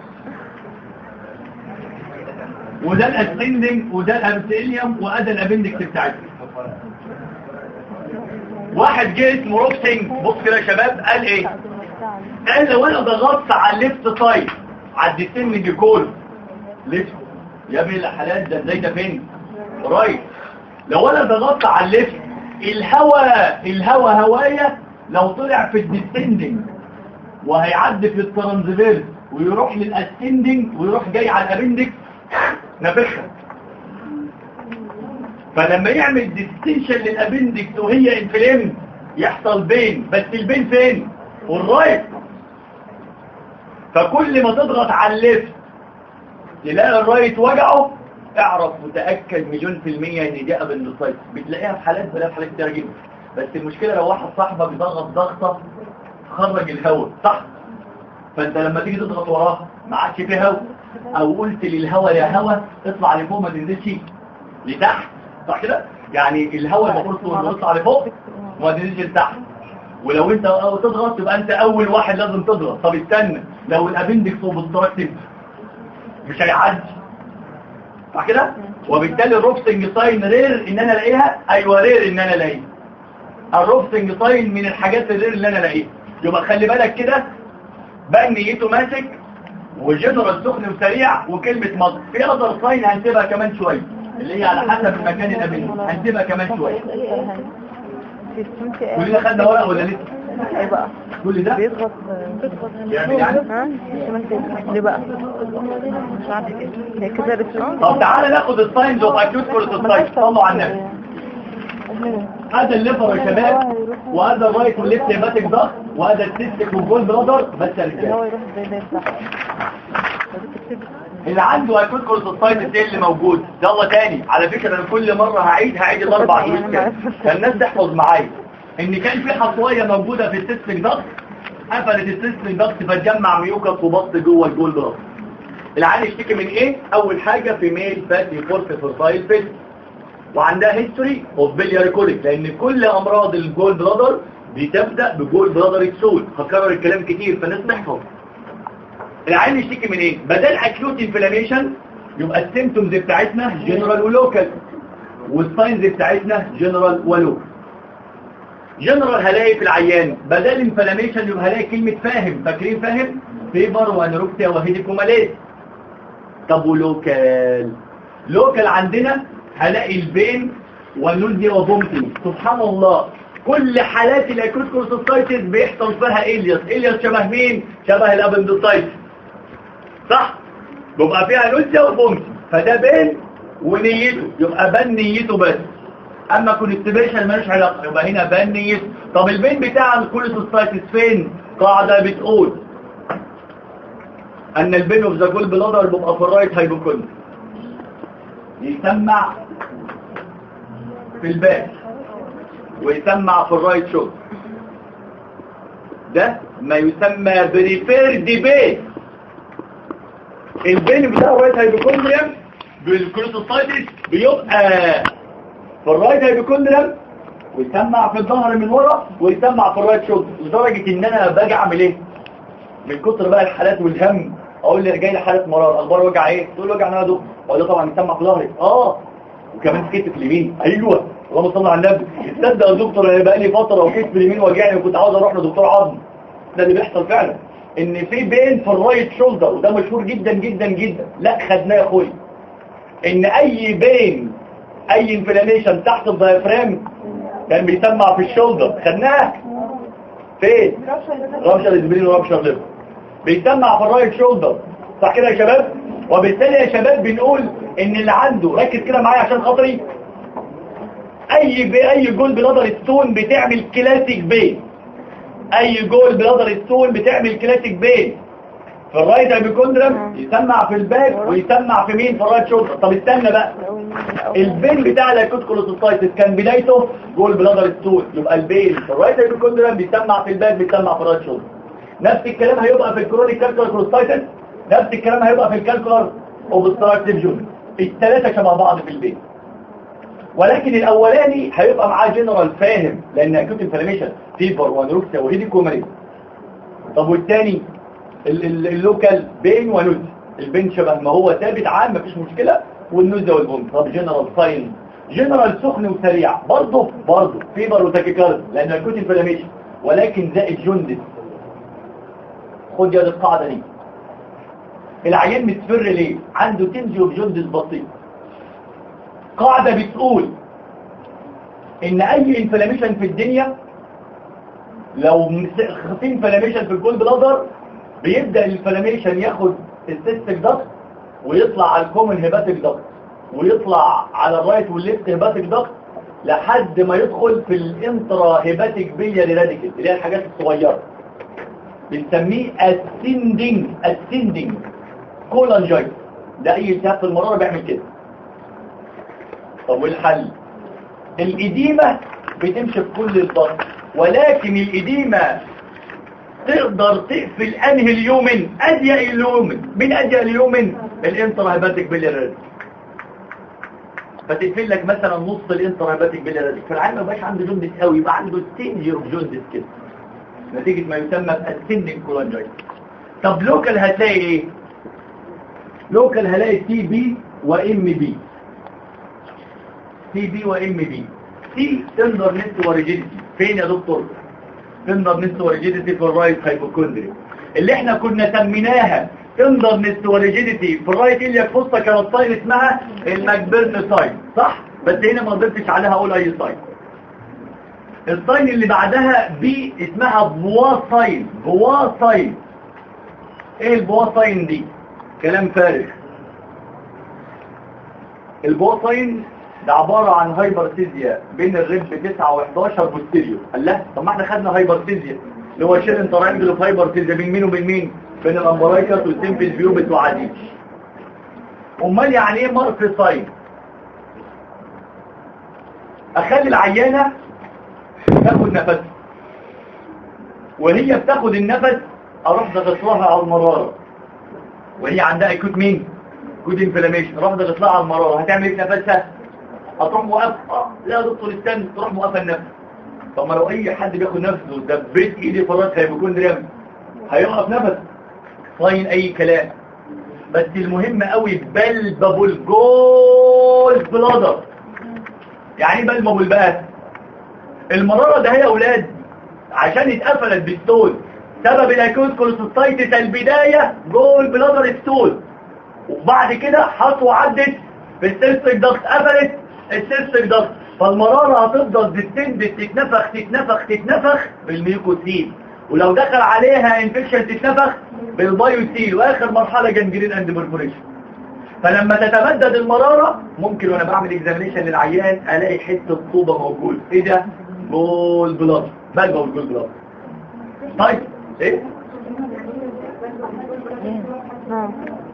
وده الاسندنج وده الامثيليوم وده الابندكس بتاعتنا واحد جه اسمه روكسينج بص كده يا شباب قال ايه قال لو انا ضغطت على الليفت سايد على الديسندنج كولون ليفت يا ابني الحالات ده ازاي ده فين رايت لو انا ضغطت على الليفت الهواء الهواء هوايه لو طلع في الديسندنج وهيعدي في الترانزفيرس ويروح للاسندنج ويروح جاي على الابندكس نفخها فلما يعمل ديستنشن للابندكس وهي انفلام يحصل بين بس البين فين والرايت فكل ما تضغط على الليفت تلاقي الرايت وجعه اعرف متأكد مليون في المية ان دي ابندسايتس بتلاقيها في حالات بلاها في حالات كتير جدا بس المشكلة لو واحد صاحبك ضغط ضغطة خرج الهواء صح فانت لما تيجي تضغط وراه ما عادش فيه هواء او قلت للهواء يا هواء اطلع لفوق ما تنزلش لتحت صح كده يعني الهواء المفروض تطلع لفوق وما تنزلش لتحت ولو انت أو تضغط يبقى انت اول واحد لازم تضغط طب استنى لو الابندكس اوبستراكتيف مش هيعدي صح كده وبالتالي الروفسنج ساين رير ان انا الاقيها ايوه رير ان انا الاقيها الروفسنج ساين من الحاجات الرير اللي انا الاقيها يبقى خلي بالك كده بقى نيته ماسك وجنرال سخن وسريع وكلمة مصر في اقدر ساين هنسيبها كمان شوية اللي هي على حسب المكان الابن هنسيبها كمان شوية كل ده خدنا ورقة ولا لسه ايه بقى كل ده بيضغط يعني يعني ها كمان كده ليه بقى مش عارف كده هي كده رسالة طب تعالى ناخد الساينز اوف اكيوت كوليستايتس صلوا على النبي هذا الليفر يا شباب وهذا الرايت والليفت هيباتيك ضغط وهذا السيستيك والجول برادر بس يا اللي هو رجاله يروح زي ده يفتح اللي عنده اكيوت كوليستايتس ايه اللي موجود يلا تاني على فكره انا كل مره هعيد هعيد الاربع دروس كده فالناس تحفظ معايا ان كان في حصويه موجوده في السيستيك ضغط قفلت السيستيك ضغط فتجمع ميوكس وبط جوه الجول برادر العيان يشتكي من ايه اول حاجه في ميل فاتي فورس فيرتايل فيت وعندها هيستوري اوف بيلياري كوليك لان كل امراض الجول برادر بتبدا بجول برادر اكسول هكرر الكلام كتير فالناس تحفظ العين يشتكي من ايه بدل اكيوت انفلاميشن يبقى السيمتومز بتاعتنا جنرال ولوكال والساينز بتاعتنا جنرال ولوكال جنرال هلاقي في العيان بدل انفلاميشن يبقى هلاقي كلمه فاهم فاكرين فاهم فيبر وانروكسيا وهيديكوماليز طب ولوكال لوكال عندنا هلاقي البين والنوزيا وبومتنج سبحان الله كل حالات الاكوت كورسوسايتس بيحصل فيها الياس الياس شبه مين شبه الابندوسايتس صح بيبقى فيها نوزيا وبومتنج فده بين ونيته يبقى بان نيته بس اما كونستيبيشن مالوش علاقه يبقى هنا بان نيته طب البين بتاع الكوليسوسايتس فين قاعده بتقول ان البين اوف ذا جول بلادر بيبقى في الرايت هايبوكون يسمع في الباك ويسمع في الرايت شوت ده ما يسمى بريفير ديبيت البين بتاع الرايت هايبوكوندريم بالكوليستوسايتس بيبقى في الرايت هايبوكوندريم ويسمع في الظهر من ورا ويسمع في الرايت شوت لدرجة ان انا باجي اعمل ايه من كتر بقى الحالات والهم اقول لي جاي لي حاله مرار اخبار وجع ايه تقول وجع انا دكتور اقول له طبعا يسمع في ظهري اه وكمان في كتف اليمين ايوه اللهم صل على النبي تصدق يا دكتور انا بقى لي فتره وكتف اليمين وجعني وكنت عاوز اروح لدكتور عظم ده اللي بيحصل فعلا ان في بين في الرايت شولدر وده مشهور جدا جدا جدا لا خدناه يا اخويا ان اي بين اي انفلاميشن تحت الدايفرام كان بيسمع في الشولدر خدناه فين رابشر الزبرين ورابشر ليفر بيسمع في الرايت شولدر صح كده يا شباب وبالتالي يا شباب بنقول ان اللي عنده ركز كده معايا عشان خاطري اي بي اي جول بلادر ستون بتعمل كلاسيك بين اي جول بلادر ستون بتعمل كلاسيك بين في الرايت ابيكوندرم يسمع في الباك ويسمع في مين في الرايت شولدر طب استنى بقى البين بتاع الاكوت كولوسيستايتس كان بدايته جول بلادر ستول يبقى البين في الرايت ابيكوندرم بيسمع في الباك بيسمع في الرايت شولدر نفس الكلام هيبقى في الكرونيك كالكولار كولوسيستايتس نفس الكلام هيبقى في الكالكولار اوبستراكتيف جون الثلاثه شبه بعض في البين ولكن الاولاني هيبقى معاه جنرال فاهم لان اكوت انفلاميشن فيبر وانوركسيا وهيديكوماري طب والثاني اللوكال بين ونوز البين شبه ما هو ثابت عام مفيش مشكله والنوزه والبوم طب جنرال ساين جنرال سخن وسريع برضه برضه فيبر وتاكيكارد لان اكوت انفلاميشن ولكن زائد جندس خد يا القاعده دي العيان متفر ليه عنده تنزي وبجندس بسيط قاعدة بتقول ان اي انفلاميشن في الدنيا لو في انفلاميشن في الجول بلادر بيبدأ الانفلاميشن ياخد السيستيك ضغط ويطلع على الكومن هيباتيك ضغط ويطلع على الرايت والليفت هيباتيك ضغط لحد ما يدخل في الانترا هيباتيك بيلياري راديكال اللي هي الحاجات الصغيرة بنسميه ascending ascending كولانجايت ده اي التهاب في المرارة بيعمل كده طب والحل الإديمة بتمشي في كل البطن ولكن الإديمة تقدر تقفل أنهي اليومن أضيق اليومن من أضيق اليومن الانترا هيباتيك بيليريد فتقفل لك مثلا نص الانترا هيباتيك بيليريد فالعيان ما يبقاش عنده جوندس قوي يبقى عنده ستينجر اوف جوندس كده نتيجة ما يسمى السندنج كولانجايت طب لوكال هتلاقي ايه لوكال هلاقي تي بي وام بي سي بي وام بي سي تندر نت وريجيديتي فين يا دكتور تندر نت وريجيديتي في الرايت هايبوكوندري اللي احنا كنا سميناها تندر نت وريجيديتي في الرايت الياك فوسطا كانت ساين اسمها الماكبرن ساين صح بس هنا ما قدرتش عليها اقول اي ساين الساين اللي بعدها بي اسمها بوا ساين بوا ساين ايه البوا ساين دي كلام فارغ البوا ساين ده عبارة عن هايبرتيزيا بين الريب 9 و11 بوستيريو قال لا طب ما احنا خدنا هايبرتيزيا اللي هو شيرن ترانجل اوف هايبرتيزيا بين مين وبين مين بين الامبرايكس والسيمبل بيوبت وعديد امال يعني ايه مارك ساين اخلي العيانة تاخد نفس وهي بتاخد النفس اروح ضغط لها على المرارة وهي عندها اكوت مين كود انفلاميشن اروح ضغط لها على المرارة هتعمل ايه في نفسها هتروح موقف اه لا يا دكتور استنى تروح موقفه النفس طب ما لو اي حد بياخد نفسه دبيت ايدي فرات هيكون دريم هيوقف نفس صاين اي كلام بس المهم قوي بلبابل جول بلادر يعني ايه بلبابل بقى المرارة ده هي يا اولاد عشان اتقفلت بالستول سبب الاكوت كولوسيستايتس البداية جول بلادر ستول وبعد كده خطوه عدت بالسيستيك ضغط قفلت السيستيك ضغط فالمرارة هتفضل تستند تتنفخ تتنفخ تتنفخ بالميوكوسيل ولو دخل عليها انفكشن تتنفخ بالبايوسيل واخر مرحلة جنجرين اند برفوريشن فلما تتمدد المرارة ممكن وانا بعمل اكزامينيشن للعيان الاقي حتة طوبة موجود ايه ده جول بلاد بلبة جول بلاد طيب ايه اه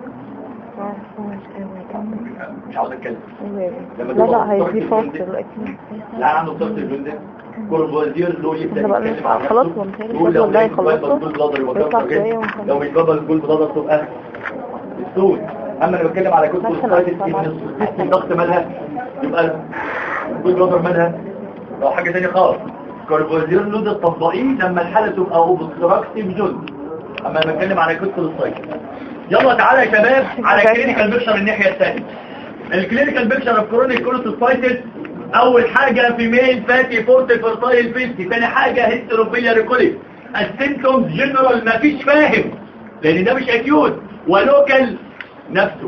مش عاوز اتكلم لا لا هي في فاصل اكيد لا عنده طفل الجندة كوربوزير لو يبدأ احنا بقى يتكلم عن نسمع خلاص نفسه. والله يقول لو والله لقيت بلبل خلصنا جول بلادر يبقى يطلع كتر شوية جدا. ونكمل. لو مش بلبل جول بلادر تبقى السود اما انا بتكلم على كتب مثلا السايتس طبعا. ابن الضغط مالها يبقى الجول بلادر مالها لو حاجة تانية خالص كوربوزير لود التطبيقي لما الحالة تبقى اوبستراكتيف جولد اما انا بتكلم على كتب السايتس يلا تعالى يا شباب على كلينيكال بيكشر الناحية الثانية الكلينيكال بيكشر اوف كرونيك كولوسيستايتس اول حاجة في ميل فاتي فورت فيرتايل فيستي ثاني حاجة هيستروبيليا ريكوليك السيمتومز جنرال مفيش فاهم لان ده مش اكيوت ولوكال نفسه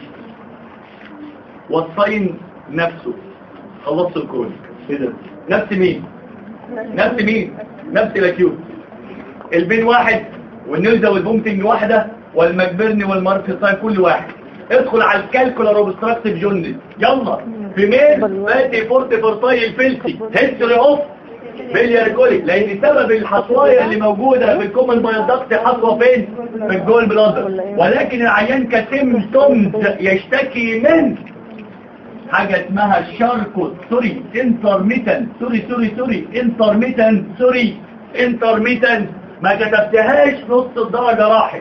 والصين نفسه خلصت الكون اذا نفس مين نفس مين نفس الاكيوت البين واحد والنيوزا والبومتنج واحدة والمجبرني والماركساين كل واحد ادخل على الكالكولر اوبستراكتيف جوندس يلا في ميل فاتي فورت فورتاي الفلسي هيستوري اوف بليار كوليك لان سبب الحصوايه اللي موجوده في الكومن بايضاكت حصوه فين في الجول بلادر ولكن العيان كسيمتومز يشتكي من حاجة اسمها شاركو سوري انترميتن سوري سوري سوري انترميتن سوري انترميتن ما كتبتهاش نص الدرجة راحت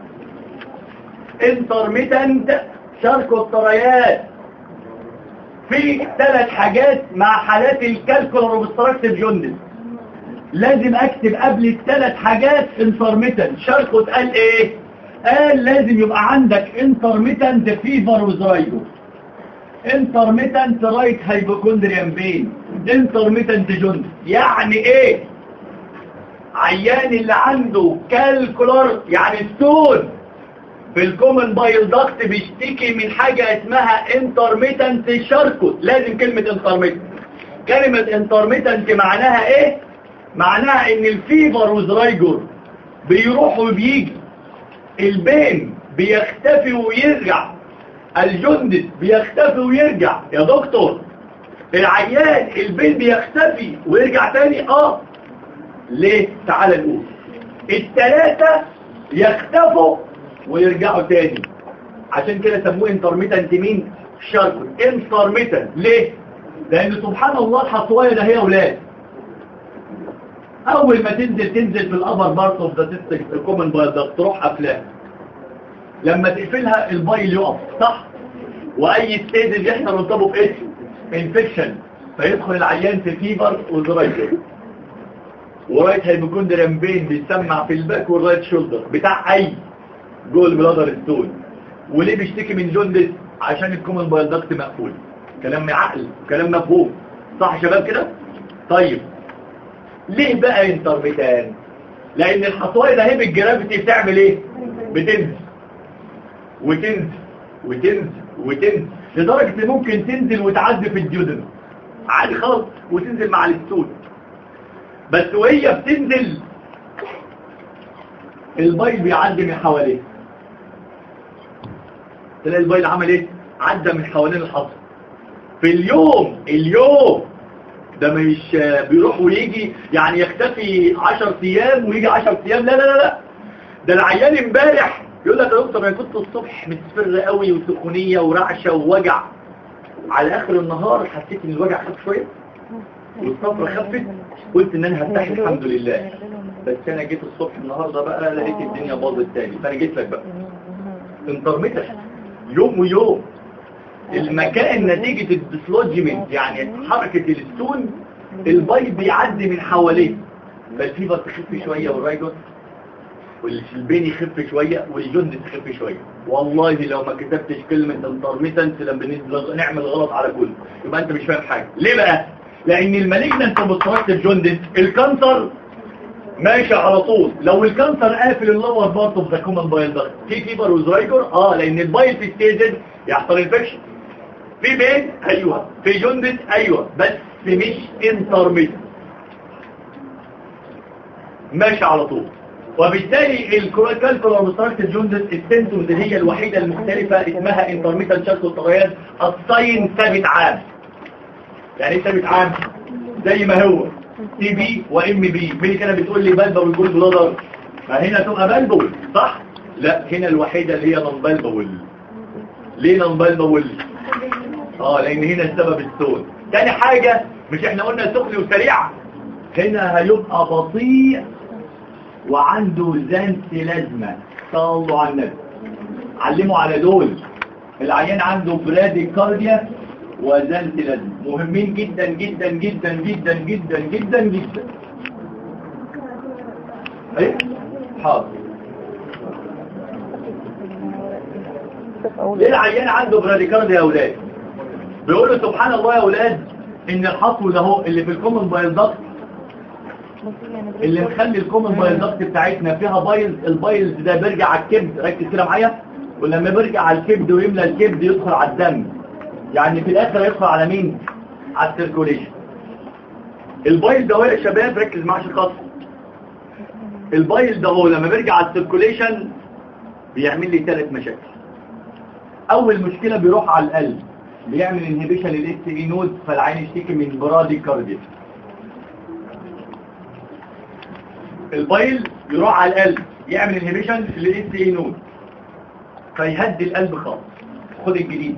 انترميتنت شاركو الطريات في ثلاث حاجات مع حالات الكالكولر وبستراكتيف جوندس لازم اكتب قبل الثلاث حاجات انترميتنت شاركو قال ايه قال لازم يبقى عندك انترميتنت فيفر وزرايجو انترميتنت رايت هايبوكوندريان بين انترميتنت جوندس يعني ايه عيان اللي عنده كالكولر يعني ستون في الكومن بايل داكت بيشتكي من حاجة اسمها انترميتنت شاركوت لازم كلمة انترميتنت كلمة انترميتنت معناها ايه معناها ان الفيفر وزرايجور بيروح وبيجي البين بيختفي ويرجع الجندس بيختفي ويرجع يا دكتور العيان البين بيختفي ويرجع تاني اه ليه تعال نقول التلاتة يختفوا ويرجعوا تاني عشان كده سموه انترميتنت مين شاركو انترميتنت ليه لان سبحان الله الحصوايه ده هي اولاد اول ما تنزل تنزل في الابر بارت اوف ذا سيستم الكومن بايل تروح افلام لما تقفلها البايل يقف صح واي ستيج يحصل قدامه في ايه انفكشن فيدخل العيان في فيبر وزرايتر ورايت هايبوكوندريان بين بيسمع في الباك والرايت شولدر بتاع اي جول بلادر ستون وليه بيشتكي من جوندس عشان الكومن بايل داكت مقفول كلام عقل كلام مفهوم صح يا شباب كده طيب ليه بقى انترميتان لان الحصوايه ده هي بالجرافيتي بتعمل ايه بتنزل وتنزل وتنزل وتنزل لدرجة ان ممكن تنزل وتعدي في الجدن عادي خالص وتنزل مع الستون بس وهي بتنزل البايل بيعدي من حواليه تلاقي البايل عمل ايه عدى من حوالين الحصر في اليوم اليوم ده مش بيروح ويجي يعني يختفي 10 ايام ويجي 10 ايام لا لا لا لا ده العيان امبارح يقول لك يا دكتور انا كنت الصبح متصفر قوي وسخونيه ورعشه ووجع على اخر النهار حسيت ان الوجع خف شويه والصفرة خفت قلت ان انا هرتاح الحمد لله بس انا جيت الصبح النهارده بقى لقيت الدنيا باظت تاني فانا جيت لك بقى انترميتر يوم ويوم المكان نتيجة الديسلوجمنت يعني حركة الستون البيض بيعدي من حواليه فالفيفر تخف شوية والرايجوت والبين يخف شوية والجند تخف شوية والله لو ما كتبتش كلمة انترميتنت لما نعمل غلط على كل يبقى انت مش فاهم حاجة ليه بقى لان المالجنانت بتركب جوندس الكانسر ماشي على طول لو الكانسر قافل اللور بارت اوف ذا كومن بايل داكت في فيبر وزرايكر اه لان البايل في ستيجز يحصل انفكشن في بين ايوه في جوندس ايوه بس مش انترميتنت ماشي على طول وبالتالي الكالكولر مستركت جوندس السيمتومز هي الوحيدة المختلفة اسمها انترميتال شاركو الطريان الصين ثابت عام يعني ايه ثابت عام زي ما هو تي بي وام بي مين كده بتقول لي بلبل والجول بلادر ما هنا تبقى بلبل صح لا هنا الوحيدة اللي هي نون بلبل ليه نون بلبل اه لان هنا السبب السود تاني حاجة مش احنا قلنا سخن وسريع هنا هيبقى بطيء وعنده زنت لازمة صلوا على النبي علموا على دول العيان عنده برادي كارديا وزنت لازمة مهمين جدا جدا جدا جدا جدا جدا جدا ايه حاضر ليه العيان عنده برادي كارديا يا اولاد بيقولوا سبحان الله يا اولاد ان الحصو ده هو اللي في الكومن بايلدكت اللي مخلي الكومن بايلدكت بتاعتنا فيها بايلز البايلز ده بيرجع على الكبد ركز كده معايا ولما بيرجع على الكبد ويملى الكبد يدخل على الدم يعني في الاخر يدخل على مين على السيركوليشن البايل ده هو يا شباب ركز معايا عشان خاطر البايل ده هو لما بيرجع على السيركوليشن بيعمل لي ثلاث مشاكل اول مشكله بيروح على القلب بيعمل انهبيشن للاس اي نود فالعين يشتكي من برادي كارديا البايل يروح على القلب يعمل انهبيشن للاس اي نود فيهدي القلب خالص خد الجديد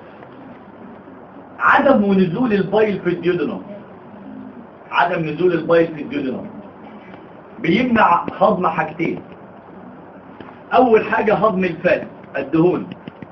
عدم نزول البايل في الديودنم عدم نزول البايل في الديودنم بيمنع هضم حاجتين اول حاجة هضم الفات الدهون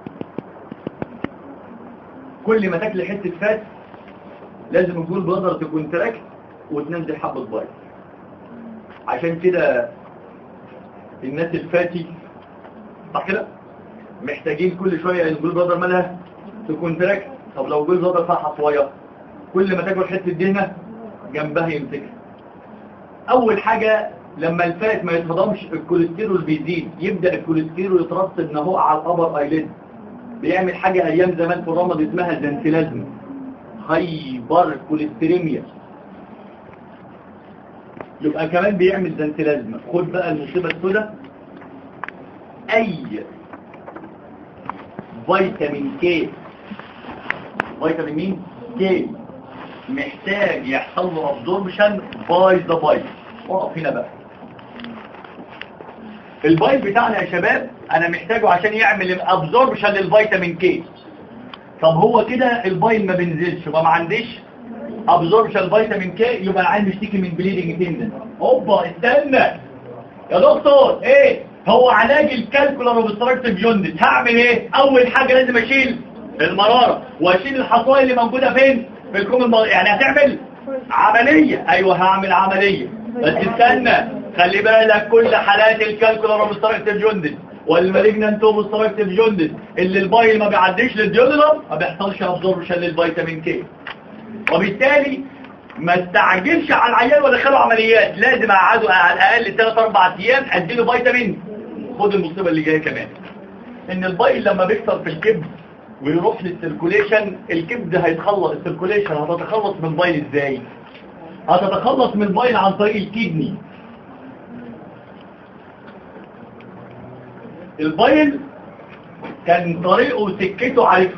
كل ما تاكل حتة فات لازم الجول بلادر تكون تراكت وتنزل حبة بايل عشان كده الناس الفاتي صح كده محتاجين كل شوية الجول بلادر مالها تكون تراكت طب لو الجول بلادر فيها حصوية كل ما تاكل حتة دهنة جنبها يمسكها اول حاجة لما الفات ما يتهضمش الكوليسترول بيزيد يبدأ الكوليسترول يترصد ان هو على الابر ايليد بيعمل حاجة ايام زمان في الرمض اسمها زنتلازم هايبر كوليستريميا يبقى كمان بيعمل زنتلازم خد بقى المصيبة السوداء اي فيتامين كي فيتامين مين كي محتاج يحصل له ابزوربشن باي ذا باي اقف هنا بقى البايل بتاعنا يا شباب انا محتاجه عشان يعمل ابزوربشن للفيتامين كي طب هو كده البايل ما بينزلش يبقى ما عنديش ابزوربشن فيتامين كي يبقى العين بيشتكي من بليدنج تندن اوبا استنى يا دكتور ايه هو علاج الكالكولر وبستراكتيف جوندس هعمل ايه اول حاجه لازم اشيل المراره واشيل الحصويه اللي موجوده فين في الكوم المر... يعني هتعمل عمليه ايوه هعمل عمليه بس استنى خلي بالك كل حالات الكالكولر وبستراكتيف جوندس والمالجنانت وبستراكتيف جوندس اللي البايل ما بيعديش للديودنم ما بيحصلش ابزوربشن للفيتامين كي وبالتالي ما استعجلش على العيان ولا دخله عمليات لازم اقعده على الاقل 3 4 ايام اديله فيتامين خد المصيبه اللي جايه كمان ان البايل لما بيكسر في الكبد ويروح للسيركوليشن الكبد هيتخلص السيركوليشن هتتخلص من البايل ازاي هتتخلص من البايل عن طريق الكدني البايل كان طريقه وسكته عارفه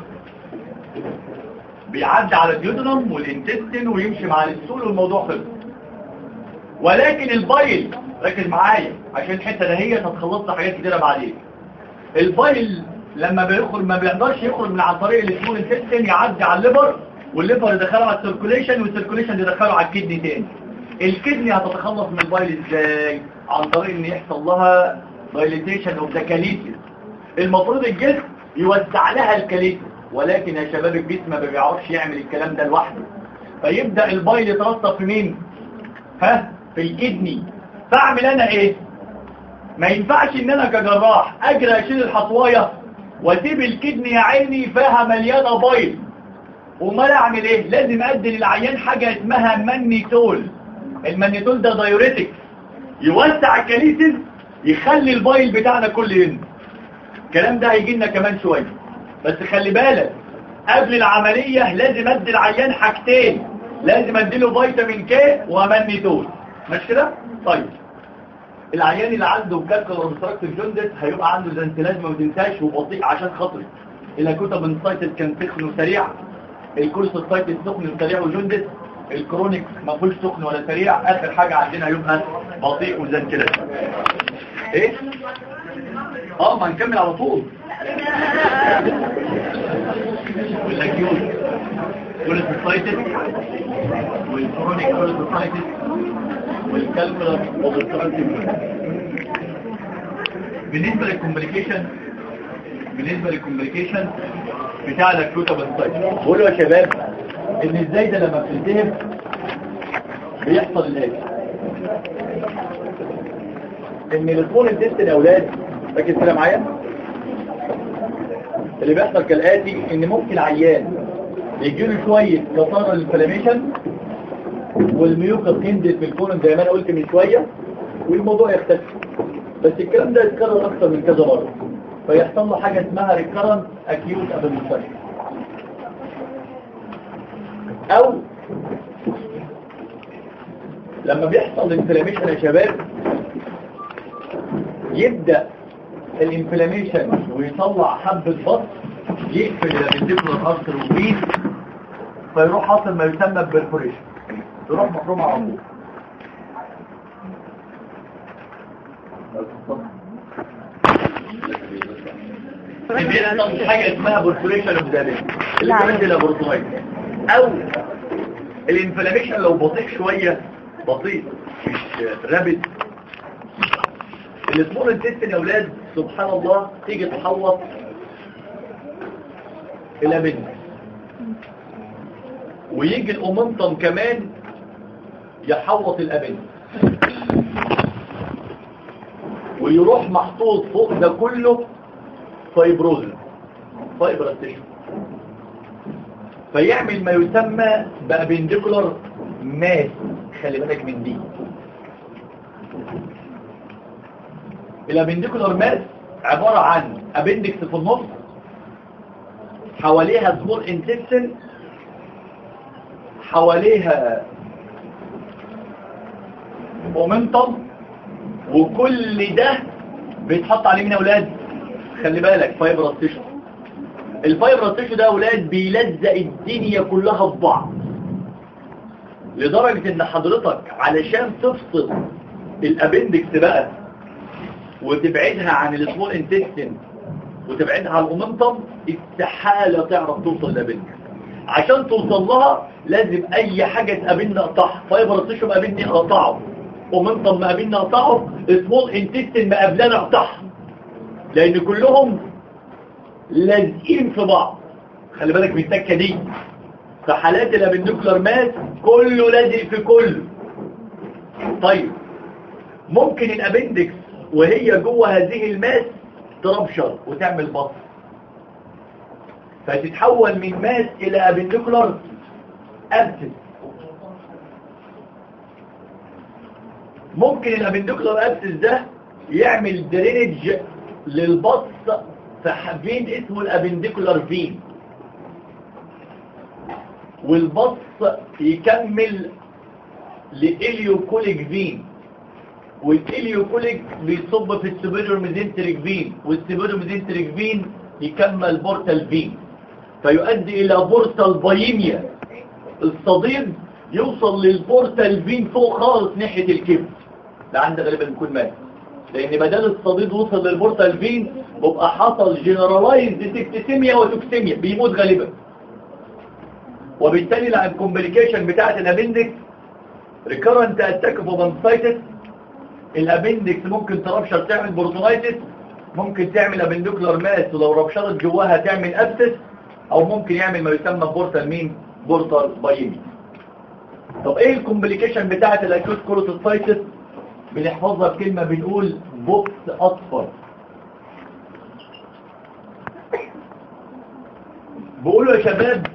بيعدي على الديودنم والانتستين ويمشي مع السول والموضوع خلص ولكن البايل ركز معايا عشان الحته دهيت هتخلصنا حاجات كتيره بعدين البايل لما بيخرج ما بيقدرش يخرج من عن طريق السمول انتستين يعدي على الليفر والليفر يدخله على السيركوليشن والسيركوليشن يدخله على الكدني تاني الكدني هتتخلص من البايل ازاي عن طريق ان يحصل لها دايليتيشن اوف ذا كاليسيس المفروض الجسم يوسع لها الكاليسيس ولكن يا شباب الجسم ما بيعرفش يعمل الكلام ده لوحده فيبدأ البايل يترصف في مين ها في الكدني فاعمل انا ايه ما ينفعش ان انا كجراح اجري اشيل الحصوايه واسيب الكدني يا عيني فيها مليانه بايل امال اعمل ايه لازم ادي للعيان حاجه اسمها مانيتول المانيتول ده دايوريتك يوسع الكاليسيس يخلي البايل بتاعنا كل ينزل الكلام ده هيجي لنا كمان شويه بس خلي بالك قبل العملية لازم ادي العيان حاجتين لازم اديله فيتامين كي ومانيتول مش كده؟ طيب العيان اللي عنده كالكولر اوبستراكتيف جوندس هيبقى عنده زنتلاج ما تنساش وبطيء عشان خاطري الكوتا بنسايتس كان سخن وسريع الكوليستايتس سخن وسريع وجوندس الكرونيك ما فيهوش سخن ولا سريع اخر حاجة عندنا هيبقى بطيء وزنتلاج ايه؟ اه ما نكمل على طول والاكيوت كوليستايتس والكرونيك كوليستايتس والكالكولر اوبستراكتيف بالنسبه للكومبليكيشن بالنسبه للكومبليكيشن بتاع الاكيوت اوبستراكتيف بقولوا يا شباب ان ازاي ده لما بتلتهب بيحصل الاتي ان الفون الدست يا اولاد ركز كده معايا اللي بيحصل كالآتي ان ممكن عيان يجيله شوية كثارة للفلاميشن والميوكس ينزل في الكون زي ما انا قلت من شوية والموضوع يختفي بس الكلام ده يتكرر اكتر من كذا مرة فيحصل له حاجة اسمها ريكرنت اكيوت ابيلوسايت او لما بيحصل انفلاميشن يا شباب يبدأ الانفلاميشن ويطلع حبة بط يقفل الابنديكولار ارتر وبين فيروح حاصل ما يسمى ببرفوريشن يروح مفروم على طول بيحصل حاجة اسمها بورتوليشن اوف ذا اللي نعم. كمان دي لابورتورايت او الانفلاميشن لو بطيء شوية بطيء مش رابد السمول انتستين يا اولاد سبحان الله تيجي تحوط الى بنت ويجي الاومنتم كمان يحوط الابن ويروح محطوط فوق ده كله فايبروزن فايبرس تيشو فيعمل ما يسمى بابنديكولار ماس خلي بالك من دي الابنديكولار ماس عبارة عن ابندكس في النص حواليها سمول انتستين حواليها مومنتم وكل ده بيتحط عليه من يا اولاد خلي بالك فايبرس تيشو الفايبرس تيشو ده يا اولاد بيلزق الدنيا كلها في بعض لدرجة ان حضرتك علشان تفصل الابندكس بقى وتبعدها عن السمول انتستين وتبعدها عن الاومنتم استحالة تعرف توصل لابندكس عشان توصل لها لازم اي حاجة تقابلنا اقطعها فايبر تيشو مقابلني اقطعه اومنتم مقابلنا اقطعه سمول انتستين مقابلنا اقطعها لان كلهم لازقين في بعض خلي بالك من التكه دي في حالات الابندوكلر ماس كله لازق في كله طيب ممكن الابندكس وهي جوه هذه الماس تربشر وتعمل بطن فتتحول من ماس الى ابندوكلر ابسس ممكن الابندوكلر ابسس ده يعمل درينج للبطن في فين اسمه الابنديكولار فين والبص يكمل لإليوكوليك فين والإليوكوليك بيصب في السبيريور ميزنتريك فين والسبيريور ميزنتريك فين يكمل بورتال فين فيؤدي إلى بورتال بايميا الصديد يوصل للبورتال فين فوق خالص ناحية الكبد ده عندك غالبا بيكون مات لان بدل الصديد وصل للبورتال فين بيبقى حصل جنرالايزد سيكتيميا وتوكسيميا بيموت غالبا وبالتالي لعب الكومبليكيشن بتاعت الابندكس ريكرنت اتاك اوف اوبنسايتس الابندكس ممكن تربشر تعمل بورتونايتس ممكن تعمل ابندوكلر ماس ولو ربشرت جواها تعمل ابسس او ممكن يعمل ما يسمى بورتال مين بورتال بايمي طب ايه الكومبليكيشن بتاعت الاكيوت كولوسيستايتس بنحفظها بكلمة بنقول بوكس أصفر بقولوا يا شباب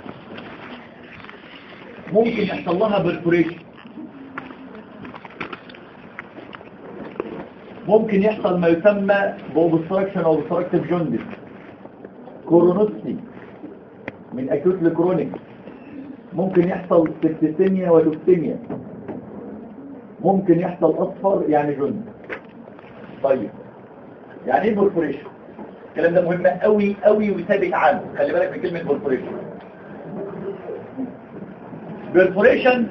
ممكن يحصل لها برفوريشن ممكن يحصل ما يسمى بوبستراكشن او obstructive جوندس كورونوسي من اكيوت لكرونيك ممكن يحصل سبتيسيميا وتوكسيميا ممكن يحصل اصفر يعني جند طيب يعني ايه بورفوريشن الكلام ده مهم قوي قوي وثابت عنه خلي بالك من كلمه بورفوريشن بورفوريشن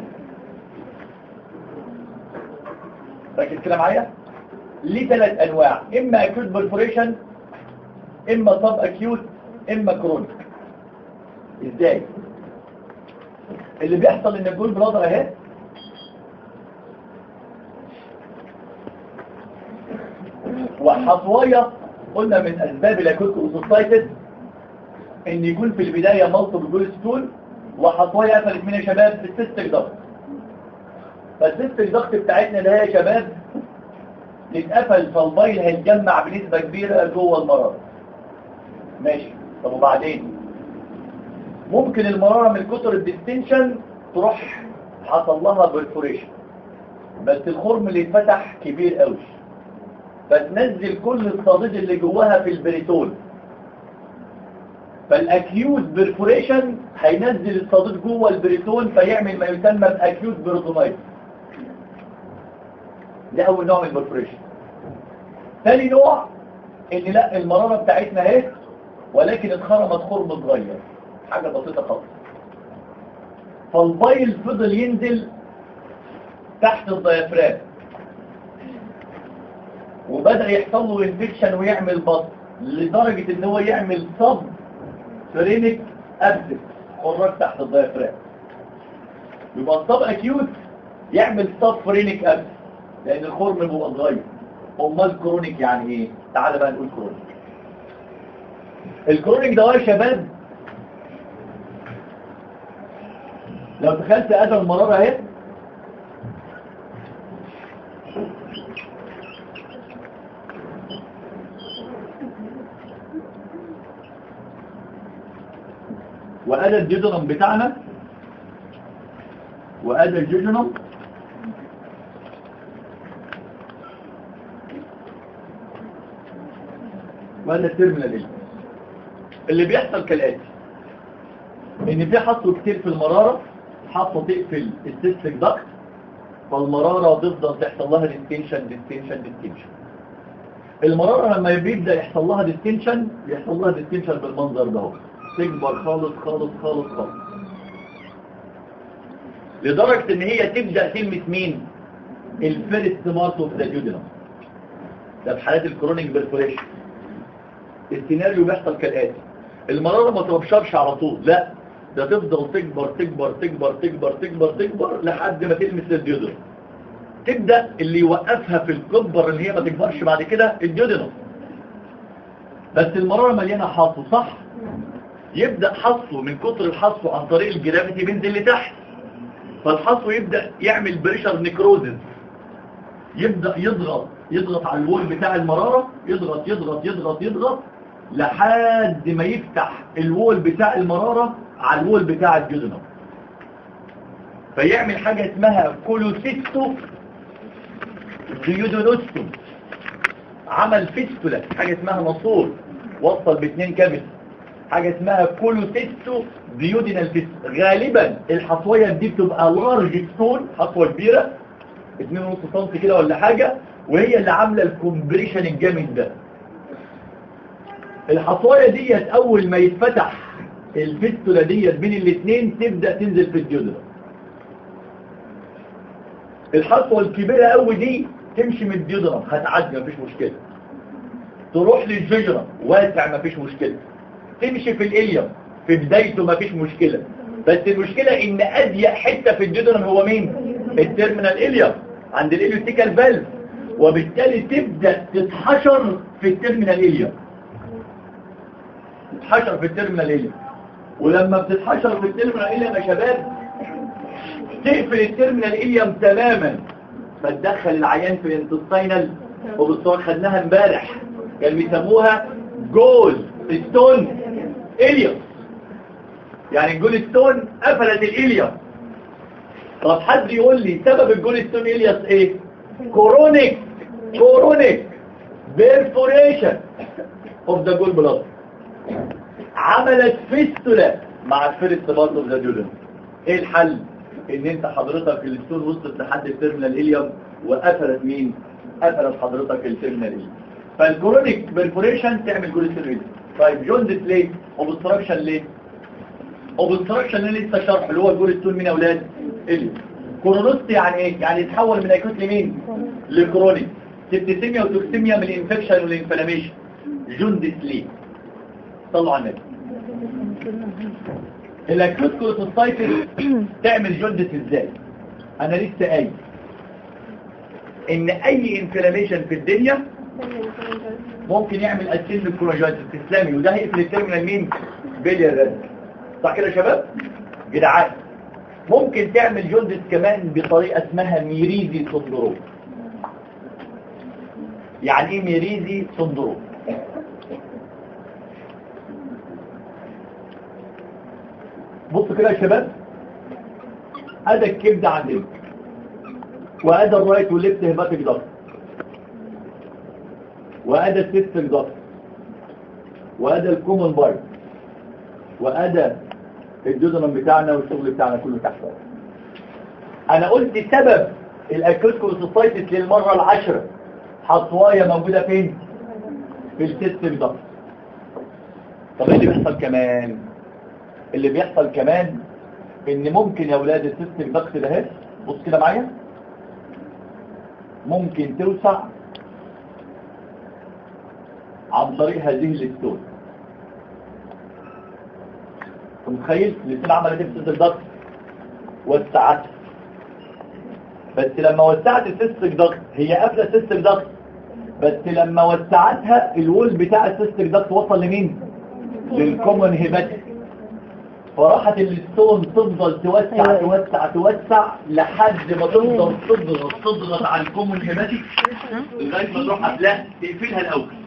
ركز كده معايا ليه ثلاث انواع اما اكيوت بورفوريشن اما سب اكيوت اما كرونيك ازاي اللي بيحصل ان الجول بلادر اهي وحصوايا قلنا من اسباب الاكوت اوسوسايتس ان يكون في البداية مالتيبل جول ستول وحصوايا قفلت من يا شباب في السيستك ضغط فالسيستك ضغط بتاعتنا ده يا شباب تتقفل فالميل هيتجمع بنسبة كبيرة جوه المرارة ماشي طب وبعدين ممكن المرارة من كتر الديستنشن تروح حصل لها برفوريشن بس الخرم اللي اتفتح كبير قوي فتنزل كل الصديد اللي جواها في البريتون فالاكيوت برفوريشن هينزل الصديد جوه البريتون فيعمل ما يسمى باكيوت بيرتونايت ده اول نوع من البرفوريشن ثاني نوع ان لا المرارة بتاعتنا اهي ولكن اتخرمت خرم صغير حاجة بسيطة خالص فالبايل فضل ينزل تحت الضيافرام وبدأ يحصل له انفكشن ويعمل بط لدرجة ان هو يعمل صب فرينك ابسس خراج تحت الضيافرام يبقى الصب اكيوت يعمل صب فرينك ابسس لان الخرم بيبقى صغير امال كرونيك يعني ايه تعال بقى نقول كرونيك الكرونيك ده يا شباب لو تخيلت ادم المرارة اهي وادى الجدرم بتاعنا وادى الجدرم وادى التيرمينال ايه اللي بيحصل كالاتي ان في حصوه كتير في المراره حصوه تقفل السيستيك داكت فالمراره تفضل تحصل لها ديستنشن ديستنشن ديستنشن المراره لما بيبدا يحصل لها ديستنشن يحصل لها ديستنشن بالمنظر ده اهو تكبر خالص خالص خالص خالص لدرجة ان هي تبدأ تلمس مين الفيرست مارت اوف ذا جودنم ده في حالات الكرونيك بيرفوريشن السيناريو بيحصل كالآتي المرارة ما تبشرش على طول لا ده تفضل تكبر تكبر تكبر تكبر تكبر تكبر لحد ما تلمس الجودنم تبدأ اللي يوقفها في الكبر اللي هي ما تكبرش بعد كده الجودنم بس المرارة مليانة حاصل صح يبدأ حصه من كتر الحصو عن طريق الجرافيتي بينزل لتحت فالحصو يبدأ يعمل بريشر نيكروزز يبدأ يضغط يضغط على الوول بتاع المرارة يضغط يضغط يضغط يضغط لحد ما يفتح الوول بتاع المرارة على الوول بتاع الجدنم فيعمل حاجة اسمها كولوسيستو ديودونوستوم عمل فيستولا حاجة اسمها نصور وصل باثنين كابس حاجة اسمها كولوسيستو ديودينال فيست غالبا الحصوية دي بتبقى لارج ستون حصوة كبيرة 2.5 سم كده ولا حاجة وهي اللي عاملة الكومبريشن الجامد ده الحصوية ديت اول ما يتفتح الفيستولا ديت بين الاثنين تبدأ تنزل في الجدرة الحصوة الكبيرة قوي دي تمشي من الجدرة هتعدي مفيش مشكلة تروح للججرة واسع مفيش مشكلة تمشي في الإليم في بدايته مفيش مشكلة بس المشكلة ان اضيق حتة في الجدرن هو مين التيرمينال إليم عند الإليوتيكال فالف وبالتالي تبدأ تتحشر في التيرمينال إليم تتحشر في التيرمينال إليم ولما بتتحشر في التيرمينال إليم يا شباب تقفل التيرمينال إليم تماما فتدخل العيان في الانتستينال وبالصور خدناها امبارح كان بيسموها جول ستون إليوم يعني الجول ستون قفلت الإليوم طب حد يقول لي سبب الجول ستون إليوس ايه كورونيك كورونيك بيرفوريشن اوف ذا جول بلاد عملت فيستولا مع الفيرست بارت اوف ذا جولن ايه الحل ان انت حضرتك الستون وصلت لحد التيرمينال إليوم وقفلت مين قفلت حضرتك التيرمينال إليوم فالكورونيك بيرفوريشن تعمل جول ستون إليوم طيب جوندس ليه اوبستراكشن ليه اوبستراكشن اللي لسه شرح اللي هو الجول ستون مين يا اولاد اليوم كورونوست يعني ايه يعني يتحول من اكوت لمين لكرونيك سبتسيميا وتوكسيميا من الانفكشن والانفلاميشن جوندس ليه طلعوا على النبي الاكوت كولوسايتس تعمل جوندس ازاي انا لسه قايل ان اي انفلاميشن في الدنيا ممكن يعمل اسيل للكولاجينز تسلمي وده هيقفل التيرمينال مين بيليا رد صح كده يا شباب جدعان ممكن تعمل جوندس كمان بطريقه اسمها ميريزي سندروم يعني ايه ميريزي سندروم بص كده يا شباب ادى الكبد عندنا وادى الرايت والليفت هيباتيك ضغط وادى السيستم ضغط وادى الكومن بارت وادى الجدران بتاعنا والشغل بتاعنا كله تحت انا قلت سبب الاكوت كولوسيتايتس للمره العاشره حصوايه موجوده فين في السيستم ضغط طب ايه اللي بيحصل كمان اللي بيحصل كمان ان ممكن يا اولاد السيستم ضغط ده اهي بص كده معايا ممكن توسع عن طريق هذه الستون انت متخيل الستون عملت ايه في سيستم ضغط وسعتها بس لما وسعت السيستم ضغط هي قافله سيستم ضغط بس لما وسعتها الوول بتاع السيستم ضغط وصل لمين للكومن هيباتيك فراحت الستون تفضل توسع أيوة. توسع توسع لحد ما تفضل تضغط تضغط على الكومن هيباتيك لغايه ما تروح قبلها تقفلها الاول